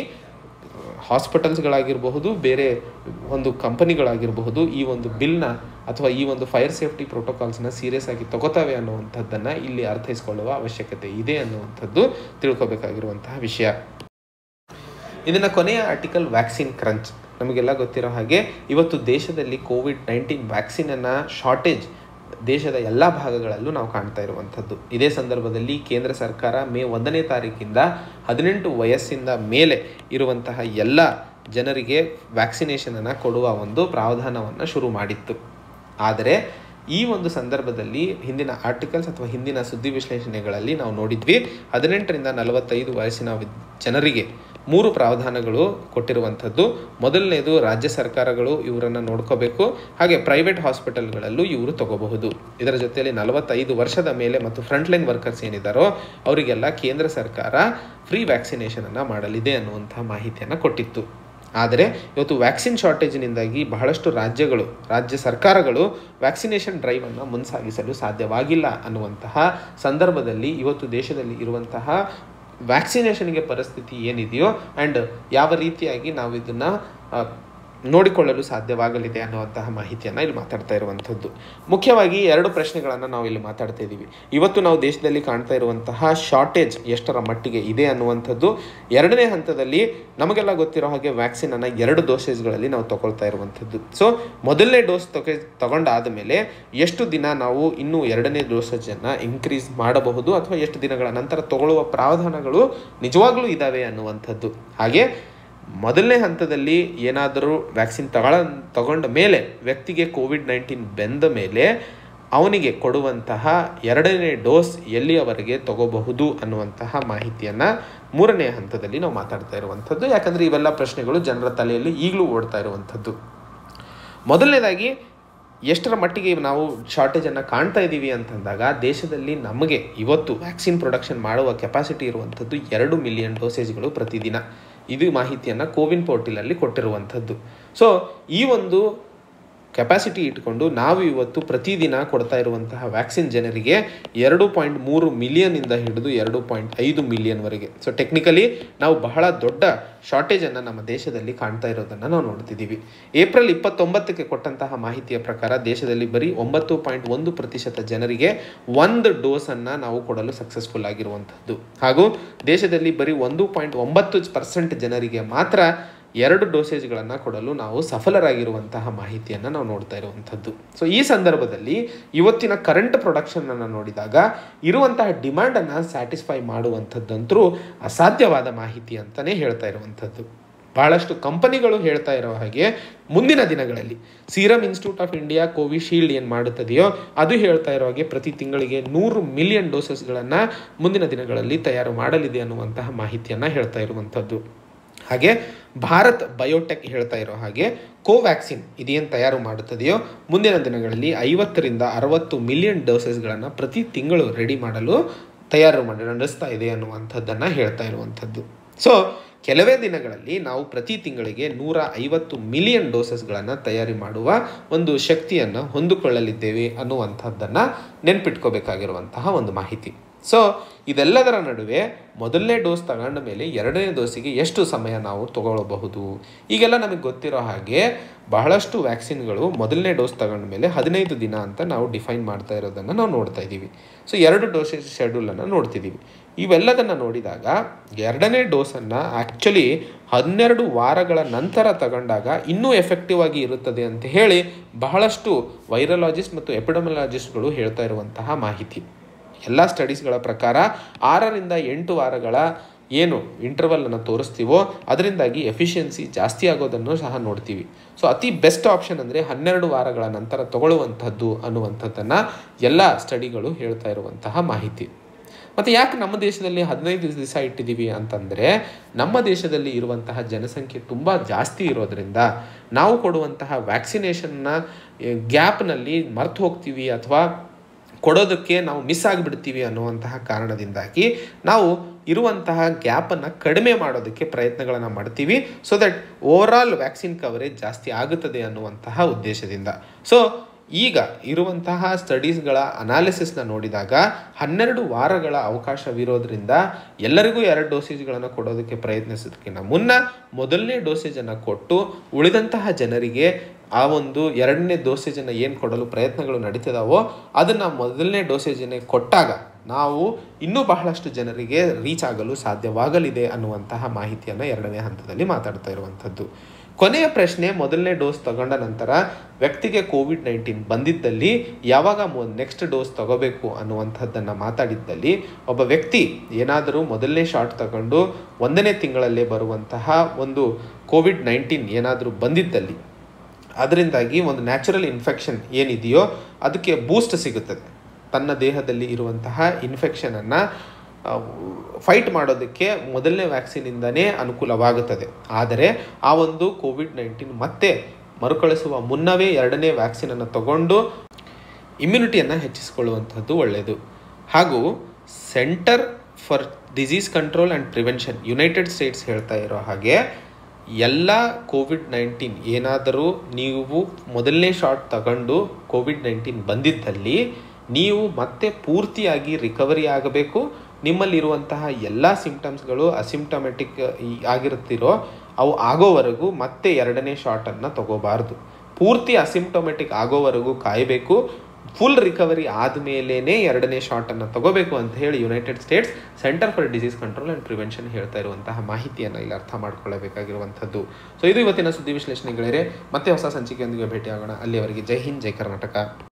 ಹಾಸ್ಪಿಟಲ್ಸ್ಗಳಾಗಿರಬಹುದು ಬೇರೆ ಒಂದು ಕಂಪನಿಗಳಾಗಿರಬಹುದು ಈ ಒಂದು ಬಿಲ್ನ ಅಥವಾ ಈ ಒಂದು ಫೈರ್ ಸೇಫ್ಟಿ ಪ್ರೋಟೋಕಾಲ್ಸ್ನ ಸೀರಿಯಸ್ ಆಗಿ ತಗೋತಾವೆ ಅನ್ನುವಂಥದ್ದನ್ನು ಇಲ್ಲಿ ಅರ್ಥೈಸ್ಕೊಳ್ಳುವ ಅವಶ್ಯಕತೆ ಇದೆ ಅನ್ನುವಂಥದ್ದು ತಿಳ್ಕೊಬೇಕಾಗಿರುವಂತಹ ವಿಷಯ ಇದನ್ನು ಕೊನೆಯ ಆರ್ಟಿಕಲ್ ವ್ಯಾಕ್ಸಿನ್ ಕ್ರಂಚ್ ನಮಗೆಲ್ಲ ಗೊತ್ತಿರೋ ಹಾಗೆ ಇವತ್ತು ದೇಶದಲ್ಲಿ ಕೋವಿಡ್ ನೈನ್ಟೀನ್ ವ್ಯಾಕ್ಸಿನನ್ನು ಶಾರ್ಟೇಜ್ ದೇಶದ ಎಲ್ಲ ಭಾಗಗಳಲ್ಲೂ ನಾವು ಕಾಣ್ತಾ ಇರುವಂಥದ್ದು ಇದೇ ಸಂದರ್ಭದಲ್ಲಿ ಕೇಂದ್ರ ಸರ್ಕಾರ ಮೇ ಒಂದನೇ ತಾರೀಕಿಂದ ಹದಿನೆಂಟು ವಯಸ್ಸಿಂದ ಮೇಲೆ ಇರುವಂತಹ ಎಲ್ಲ ಜನರಿಗೆ ವ್ಯಾಕ್ಸಿನೇಷನನ್ನು ಕೊಡುವ ಒಂದು ಪ್ರಾವಧಾನವನ್ನು ಶುರು ಮಾಡಿತ್ತು ಆದರೆ ಈ ಒಂದು ಸಂದರ್ಭದಲ್ಲಿ ಹಿಂದಿನ ಆರ್ಟಿಕಲ್ಸ್ ಅಥವಾ ಹಿಂದಿನ ಸುದ್ದಿ ವಿಶ್ಲೇಷಣೆಗಳಲ್ಲಿ ನಾವು ನೋಡಿದ್ವಿ ಹದಿನೆಂಟರಿಂದ ನಲವತ್ತೈದು ವಯಸ್ಸಿನ ಜನರಿಗೆ ಮೂರು ಪ್ರಾವಧಾನಗಳು ಕೊಟ್ಟಿರುವಂಥದ್ದು ಮೊದಲನೇದು ರಾಜ್ಯ ಸರ್ಕಾರಗಳು ಇವರನ್ನು ನೋಡ್ಕೋಬೇಕು ಹಾಗೆ ಪ್ರೈವೇಟ್ ಹಾಸ್ಪಿಟಲ್ಗಳಲ್ಲೂ ಇವರು ತಗೋಬಹುದು ಇದರ ಜೊತೆಯಲ್ಲಿ ನಲವತ್ತೈದು ವರ್ಷದ ಮೇಲೆ ಮತ್ತು ಫ್ರಂಟ್ಲೈನ್ ವರ್ಕರ್ಸ್ ಏನಿದ್ದಾರೋ ಅವರಿಗೆಲ್ಲ ಕೇಂದ್ರ ಸರ್ಕಾರ ಫ್ರೀ ವ್ಯಾಕ್ಸಿನೇಷನನ್ನು ಮಾಡಲಿದೆ ಅನ್ನುವಂಥ ಮಾಹಿತಿಯನ್ನು ಕೊಟ್ಟಿತ್ತು ಆದರೆ ಇವತ್ತು ವ್ಯಾಕ್ಸಿನ್ ಶಾರ್ಟೇಜಿನಿಂದಾಗಿ ಬಹಳಷ್ಟು ರಾಜ್ಯಗಳು ರಾಜ್ಯ ಸರ್ಕಾರಗಳು ವ್ಯಾಕ್ಸಿನೇಷನ್ ಡ್ರೈವನ್ನು ಮುನ್ಸಾಗಿಸಲು ಸಾಧ್ಯವಾಗಿಲ್ಲ ಅನ್ನುವಂತಹ ಸಂದರ್ಭದಲ್ಲಿ ಇವತ್ತು ದೇಶದಲ್ಲಿ ಇರುವಂತಹ ವ್ಯಾಕ್ಸಿನೇಷನ್ಗೆ ಪರಿಸ್ಥಿತಿ ಏನಿದೆಯೋ ಆ್ಯಂಡ್ ಯಾವ ರೀತಿಯಾಗಿ ನಾವು ಇದನ್ನು ನೋಡಿಕೊಳ್ಳಲು ಸಾಧ್ಯವಾಗಲಿದೆ ಅನ್ನುವಂತಹ ಮಾಹಿತಿಯನ್ನು ಇಲ್ಲಿ ಮಾತಾಡ್ತಾ ಇರುವಂಥದ್ದು ಮುಖ್ಯವಾಗಿ ಎರಡು ಪ್ರಶ್ನೆಗಳನ್ನು ನಾವು ಇಲ್ಲಿ ಮಾತಾಡ್ತಾ ಇದ್ದೀವಿ ಇವತ್ತು ನಾವು ದೇಶದಲ್ಲಿ ಕಾಣ್ತಾ ಇರುವಂತಹ ಶಾರ್ಟೇಜ್ ಎಷ್ಟರ ಮಟ್ಟಿಗೆ ಇದೆ ಅನ್ನುವಂಥದ್ದು ಎರಡನೇ ಹಂತದಲ್ಲಿ ನಮಗೆಲ್ಲ ಗೊತ್ತಿರೋ ಹಾಗೆ ವ್ಯಾಕ್ಸಿನನ್ನು ಎರಡು ಡೋಸೇಸ್ಗಳಲ್ಲಿ ನಾವು ತಗೊಳ್ತಾ ಇರುವಂಥದ್ದು ಸೊ ಮೊದಲನೇ ಡೋಸ್ ತಗೊ ತಗೊಂಡಾದ ಮೇಲೆ ಎಷ್ಟು ದಿನ ನಾವು ಇನ್ನೂ ಎರಡನೇ ಡೋಸೇಜನ್ನು ಇನ್ಕ್ರೀಸ್ ಮಾಡಬಹುದು ಅಥವಾ ಎಷ್ಟು ದಿನಗಳ ನಂತರ ತಗೊಳ್ಳುವ ಪ್ರಾವಧಾನಗಳು ನಿಜವಾಗ್ಲೂ ಇದ್ದಾವೆ ಅನ್ನುವಂಥದ್ದು ಹಾಗೆ ಮೊದಲನೇ ಹಂತದಲ್ಲಿ ಏನಾದರೂ ವ್ಯಾಕ್ಸಿನ್ ತಗೊಳ ತಗೊಂಡ ಮೇಲೆ ವ್ಯಕ್ತಿಗೆ ಕೋವಿಡ್ ನೈನ್ಟೀನ್ ಬೆಂದ ಮೇಲೆ ಅವನಿಗೆ ಕೊಡುವಂತಹ ಎರಡನೇ ಡೋಸ್ ಎಲ್ಲಿಯವರೆಗೆ ತಗೋಬಹುದು ಅನ್ನುವಂತಹ ಮಾಹಿತಿಯನ್ನು ಮೂರನೇ ಹಂತದಲ್ಲಿ ನಾವು ಮಾತಾಡ್ತಾ ಇರುವಂಥದ್ದು ಯಾಕಂದರೆ ಇವೆಲ್ಲ ಪ್ರಶ್ನೆಗಳು ಜನರ ತಲೆಯಲ್ಲಿ ಈಗಲೂ ಓಡ್ತಾ ಇರುವಂಥದ್ದು ಮೊದಲನೇದಾಗಿ ಎಷ್ಟರ ಮಟ್ಟಿಗೆ ನಾವು ಶಾರ್ಟೇಜನ್ನು ಕಾಣ್ತಾ ಇದ್ದೀವಿ ಅಂತಂದಾಗ ದೇಶದಲ್ಲಿ ನಮಗೆ ಇವತ್ತು ವ್ಯಾಕ್ಸಿನ್ ಪ್ರೊಡಕ್ಷನ್ ಮಾಡುವ ಕೆಪಾಸಿಟಿ ಇರುವಂಥದ್ದು ಎರಡು ಮಿಲಿಯನ್ ಡೋಸೇಜ್ಗಳು ಪ್ರತಿದಿನ ಇದು ಮಾಹಿತಿಯನ್ನು ಕೋವಿನ್ ಪೋರ್ಟಲಲ್ಲಿ ಕೊಟ್ಟಿರುವಂಥದ್ದು ಸೊ ಈ ಒಂದು ಕೆಪಾಸಿಟಿ ಇಟ್ಕೊಂಡು ನಾವು ಇವತ್ತು ಪ್ರತಿದಿನ ಕೊಡ್ತಾ ಇರುವಂತಹ ವ್ಯಾಕ್ಸಿನ್ ಜನರಿಗೆ ಎರಡು ಪಾಯಿಂಟ್ ಮೂರು ಮಿಲಿಯನಿಂದ ಹಿಡಿದು ಎರಡು ಪಾಯಿಂಟ್ ಐದು ಮಿಲಿಯನ್ವರೆಗೆ ಸೊ ಟೆಕ್ನಿಕಲಿ ನಾವು ಬಹಳ ದೊಡ್ಡ ಶಾರ್ಟೇಜನ್ನು ನಮ್ಮ ದೇಶದಲ್ಲಿ ಕಾಣ್ತಾ ಇರೋದನ್ನು ನಾವು ನೋಡ್ತಿದ್ದೀವಿ ಏಪ್ರಿಲ್ ಇಪ್ಪತ್ತೊಂಬತ್ತಕ್ಕೆ ಕೊಟ್ಟಂತಹ ಮಾಹಿತಿಯ ಪ್ರಕಾರ ದೇಶದಲ್ಲಿ ಬರೀ ಒಂಬತ್ತು ಪಾಯಿಂಟ್ ಒಂದು ಪ್ರತಿಶತ ಜನರಿಗೆ ಒಂದು ಡೋಸನ್ನು ನಾವು ಕೊಡಲು ಸಕ್ಸಸ್ಫುಲ್ ಆಗಿರುವಂಥದ್ದು ಹಾಗೂ ದೇಶದಲ್ಲಿ ಬರೀ ಒಂದು ಪಾಯಿಂಟ್ ಒಂಬತ್ತು ಪರ್ಸೆಂಟ್ ಜನರಿಗೆ ಮಾತ್ರ ಎರಡು ಡೋಸೇಜ್ಗಳನ್ನು ಕೊಡಲು ನಾವು ಸಫಲರಾಗಿರುವಂತಹ ಮಾಹಿತಿಯನ್ನು ನಾವು ನೋಡ್ತಾ ಇರುವಂಥದ್ದು ಸೊ ಈ ಸಂದರ್ಭದಲ್ಲಿ ಇವತ್ತಿನ ಕರೆಂಟ್ ಪ್ರೊಡಕ್ಷನನ್ನು ನೋಡಿದಾಗ ಇರುವಂತಹ ಡಿಮ್ಯಾಂಡನ್ನು ಸ್ಯಾಟಿಸ್ಫೈ ಮಾಡುವಂಥದ್ದಂತರೂ ಅಸಾಧ್ಯವಾದ ಮಾಹಿತಿ ಅಂತಲೇ ಹೇಳ್ತಾ ಇರುವಂಥದ್ದು ಬಹಳಷ್ಟು ಕಂಪನಿಗಳು ಹೇಳ್ತಾ ಇರೋ ಹಾಗೆ ಮುಂದಿನ ದಿನಗಳಲ್ಲಿ serum institute of India Covishield ಏನು ಮಾಡುತ್ತದೆಯೋ ಅದು ಹೇಳ್ತಾ ಇರೋ ಹಾಗೆ ಪ್ರತಿ ತಿಂಗಳಿಗೆ ನೂರು ಮಿಲಿಯನ್ ಡೋಸಸ್ಗಳನ್ನು ಮುಂದಿನ ದಿನಗಳಲ್ಲಿ ತಯಾರು ಮಾಡಲಿದೆ ಅನ್ನುವಂತಹ ಮಾಹಿತಿಯನ್ನು ಹೇಳ್ತಾ ಇರುವಂಥದ್ದು ಹಾಗೆ ಭಾರತ್ ಬಯೋಟೆಕ್ ಹೇಳ್ತಾ ಇರೋ ಹಾಗೆ ಕೋವ್ಯಾಕ್ಸಿನ್ ಇದೇನು ತಯಾರು ಮಾಡುತ್ತದೆಯೋ ಮುಂದಿನ ದಿನಗಳಲ್ಲಿ ಐವತ್ತರಿಂದ ಅರವತ್ತು ಮಿಲಿಯನ್ ಡೋಸಸ್ಗಳನ್ನು ಪ್ರತಿ ತಿಂಗಳು ರೆಡಿ ಮಾಡಲು ತಯಾರು ಮಾಡಿ ನಡೆಸ್ತಾ ಇದೆ ಅನ್ನುವಂಥದ್ದನ್ನು ಹೇಳ್ತಾ ಇರುವಂಥದ್ದು ಸೊ ಕೆಲವೇ ದಿನಗಳಲ್ಲಿ ನಾವು ಪ್ರತಿ ತಿಂಗಳಿಗೆ ನೂರ ಐವತ್ತು ಮಿಲಿಯನ್ ಡೋಸಸ್ಗಳನ್ನು ತಯಾರಿ ಮಾಡುವ ಒಂದು ಶಕ್ತಿಯನ್ನು ಹೊಂದಿಕೊಳ್ಳಲಿದ್ದೇವೆ ಅನ್ನುವಂಥದ್ದನ್ನು ನೆನ್ಪಿಟ್ಕೋಬೇಕಾಗಿರುವಂತಹ ಒಂದು ಮಾಹಿತಿ ಸೊ ಇದೆಲ್ಲದರ ನಡುವೆ ಮೊದಲನೇ ಡೋಸ್ ತಗೊಂಡ ಮೇಲೆ ಎರಡನೇ ಡೋಸಿಗೆ ಎಷ್ಟು ಸಮಯ ನಾವು ತಗೊಳ್ಳಬಹುದು ಈಗೆಲ್ಲ ನಮಗೆ ಗೊತ್ತಿರೋ ಹಾಗೆ ಬಹಳಷ್ಟು ವ್ಯಾಕ್ಸಿನ್ಗಳು ಮೊದಲನೇ ಡೋಸ್ ತಗೊಂಡ ಮೇಲೆ ಹದಿನೈದು ದಿನ ಅಂತ ನಾವು ಡಿಫೈನ್ ಮಾಡ್ತಾ ಇರೋದನ್ನು ನಾವು ನೋಡ್ತಾ ಇದ್ದೀವಿ ಸೊ ಎರಡು ಡೋಸೇಜ್ ಶೆಡ್ಯೂಲನ್ನು ನೋಡ್ತಿದ್ದೀವಿ ಇವೆಲ್ಲದನ್ನು ನೋಡಿದಾಗ ಎರಡನೇ ಡೋಸನ್ನು ಆ್ಯಕ್ಚುಲಿ ಹನ್ನೆರಡು ವಾರಗಳ ನಂತರ ತಗೊಂಡಾಗ ಇನ್ನೂ ಎಫೆಕ್ಟಿವ್ ಆಗಿ ಇರುತ್ತದೆ ಅಂತ ಹೇಳಿ ಬಹಳಷ್ಟು ವೈರಲಾಜಿಸ್ಟ್ ಮತ್ತು ಎಪಿಡಮಲಾಜಿಸ್ಟ್ಗಳು ಹೇಳ್ತಾ ಇರುವಂತಹ ಮಾಹಿತಿ ಎಲ್ಲ ಸ್ಟಡೀಸ್ಗಳ ಪ್ರಕಾರ ಆರರಿಂದ ಎಂಟು ವಾರಗಳ ಏನು ಇಂಟರ್ವಲನ್ನು ತೋರಿಸ್ತೀವೋ ಅದರಿಂದಾಗಿ ಎಫಿಷಿಯನ್ಸಿ ಜಾಸ್ತಿ ಆಗೋದನ್ನು ಸಹ ನೋಡ್ತೀವಿ ಸೊ ಅತಿ ಬೆಸ್ಟ್ ಆಪ್ಷನ್ ಅಂದರೆ ಹನ್ನೆರಡು ವಾರಗಳ ನಂತರ ತಗೊಳ್ಳುವಂಥದ್ದು ಅನ್ನುವಂಥದ್ದನ್ನು ಎಲ್ಲ ಸ್ಟಡಿಗಳು ಹೇಳ್ತಾ ಇರುವಂತಹ ಮಾಹಿತಿ ಮತ್ತು ಯಾಕೆ ನಮ್ಮ ದೇಶದಲ್ಲಿ ಹದಿನೈದು ದಿವಸ ಇಟ್ಟಿದ್ದೀವಿ ಅಂತಂದರೆ ನಮ್ಮ ದೇಶದಲ್ಲಿ ಇರುವಂತಹ ಜನಸಂಖ್ಯೆ ತುಂಬ ಜಾಸ್ತಿ ಇರೋದ್ರಿಂದ ನಾವು ಕೊಡುವಂತಹ ವ್ಯಾಕ್ಸಿನೇಷನ್ನ ಗ್ಯಾಪ್ನಲ್ಲಿ ಮರ್ತು ಹೋಗ್ತೀವಿ ಅಥವಾ ಕೊಡೋದಕ್ಕೆ ನಾವು ಮಿಸ್ ಆಗಿಬಿಡ್ತೀವಿ ಅನ್ನುವಂತಹ ಕಾರಣದಿಂದಾಗಿ ನಾವು ಇರುವಂತಹ ಗ್ಯಾಪನ್ನು ಕಡಿಮೆ ಮಾಡೋದಕ್ಕೆ ಪ್ರಯತ್ನಗಳನ್ನು ಮಾಡ್ತೀವಿ so that overall vaccine coverage ಜಾಸ್ತಿ ಆಗುತ್ತದೆ ಅನ್ನುವಂತಹ ಉದ್ದೇಶದಿಂದ ಸೊ ಈಗ ಇರುವಂತಹ ಸ್ಟಡೀಸ್ಗಳ ಅನಾಲಿಸಿಸ್ನ ನೋಡಿದಾಗ ಹನ್ನೆರಡು ವಾರಗಳ ಅವಕಾಶವಿರೋದ್ರಿಂದ ಎಲ್ಲರಿಗೂ ಎರಡು ಡೋಸೇಜ್ಗಳನ್ನು ಕೊಡೋದಕ್ಕೆ ಪ್ರಯತ್ನಿಸೋದಕ್ಕಿಂತ ಮುನ್ನ ಮೊದಲನೇ ಡೋಸೇಜನ್ನು ಕೊಟ್ಟು ಉಳಿದಂತಹ ಜನರಿಗೆ ಆ ಒಂದು ಎರಡನೇ ಡೋಸೇಜನ್ನು ಏನು ಕೊಡಲು ಪ್ರಯತ್ನಗಳು ನಡೀತಿದಾವೋ ಅದನ್ನು ಮೊದಲನೇ ಡೋಸೇಜನ್ನೇ ಕೊಟ್ಟಾಗ ನಾವು ಇನ್ನೂ ಬಹಳಷ್ಟು ಜನರಿಗೆ ರೀಚ್ ಆಗಲು ಸಾಧ್ಯವಾಗಲಿದೆ ಅನ್ನುವಂತಹ ಮಾಹಿತಿಯನ್ನು ಎರಡನೇ ಹಂತದಲ್ಲಿ ಮಾತಾಡ್ತಾ ಇರುವಂಥದ್ದು ಕೊನೆಯ ಪ್ರಶ್ನೆ ಮೊದಲನೇ ಡೋಸ್ ತಗೊಂಡ ನಂತರ ವ್ಯಕ್ತಿಗೆ ಕೋವಿಡ್ ನೈನ್ಟೀನ್ ಬಂದಿದ್ದಲ್ಲಿ ಯಾವಾಗ ನೆಕ್ಸ್ಟ್ ಡೋಸ್ ತಗೋಬೇಕು ಅನ್ನುವಂಥದ್ದನ್ನು ಮಾತಾಡಿದ್ದಲ್ಲಿ ಒಬ್ಬ ವ್ಯಕ್ತಿ ಏನಾದರೂ ಮೊದಲನೇ ಶಾಟ್ ತಗೊಂಡು ಒಂದನೇ ತಿಂಗಳಲ್ಲೇ ಬರುವಂತಹ ಒಂದು ಕೋವಿಡ್ ನೈನ್ಟೀನ್ ಏನಾದರೂ ಬಂದಿದ್ದಲ್ಲಿ ಅದರಿಂದಾಗಿ ಒಂದು ನ್ಯಾಚುರಲ್ ಇನ್ಫೆಕ್ಷನ್ ಏನಿದೆಯೋ ಅದಕ್ಕೆ ಬೂಸ್ಟ್ ಸಿಗುತ್ತದೆ ತನ್ನ ದೇಹದಲ್ಲಿ ಇರುವಂತಹ ಇನ್ಫೆಕ್ಷನನ್ನು ಫೈಟ್ ಮಾಡೋದಕ್ಕೆ ಮೊದಲನೇ ವ್ಯಾಕ್ಸಿನಿಂದನೇ ಅನುಕೂಲವಾಗುತ್ತದೆ ಆದರೆ ಆ ಒಂದು ಕೋವಿಡ್ ನೈನ್ಟೀನ್ ಮತ್ತೆ ಮರುಕಳಿಸುವ ಮುನ್ನವೇ ಎರಡನೇ ವ್ಯಾಕ್ಸಿನನ್ನು ತಗೊಂಡು ಇಮ್ಯುನಿಟಿಯನ್ನು ಹೆಚ್ಚಿಸಿಕೊಳ್ಳುವಂಥದ್ದು ಒಳ್ಳೆಯದು ಹಾಗೂ centre for disease control and prevention United States ಹೇಳ್ತಾ ಇರೋ ಹಾಗೆ ಎಲ್ಲ ಕೋವಿಡ್ ನೈನ್ಟೀನ್ ಏನಾದರೂ ನೀವು ಮೊದಲನೇ ಶಾಟ್ ತಗೊಂಡು ಕೋವಿಡ್ ನೈನ್ಟೀನ್ ಬಂದಿದ್ದಲ್ಲಿ ನೀವು ಮತ್ತೆ ಪೂರ್ತಿಯಾಗಿ ರಿಕವರಿ ಆಗಬೇಕು ನಿಮ್ಮಲ್ಲಿರುವಂತಹ ಎಲ್ಲ ಸಿಂಪ್ಟಮ್ಸ್ಗಳು ಅಸಿಂಪ್ಟಮೆಟಿಕ್ ಆಗಿರುತ್ತಿರೋ ಅವು ಆಗೋವರೆಗೂ ಮತ್ತೆ ಎರಡನೇ ಶಾಟನ್ನು ತಗೋಬಾರ್ದು ಪೂರ್ತಿ ಅಸಿಂಪ್ಟೊಮೆಟಿಕ್ ಆಗೋವರೆಗೂ ಕಾಯಬೇಕು ಫುಲ್ ರಿಕವರಿ ಆದಮೇಲೇ ಎರಡನೇ ಶಾಟನ್ನು ತಗೋಬೇಕು ಅಂತ ಹೇಳಿ United States centre for disease control and prevention ಹೇಳ್ತಾ ಇರುವಂತಹ ಮಾಹಿತಿಯನ್ನು ಇಲ್ಲಿ ಅರ್ಥ ಮಾಡ್ಕೊಳ್ಳಬೇಕಾಗಿರುವಂಥದ್ದು ಸೊ ಇದು ಇವತ್ತಿನ ಸುದ್ದಿ ವಿಶ್ಲೇಷಣೆಗಳೇ ಮತ್ತೆ ಹೊಸ ಸಂಚಿಕೆಯೊಂದಿಗೆ ಭೇಟಿಯಾಗೋಣ ಅಲ್ಲಿಯವರೆಗೆ ಜೈ ಹಿಂದ್ ಜೈ ಕರ್ನಾಟಕ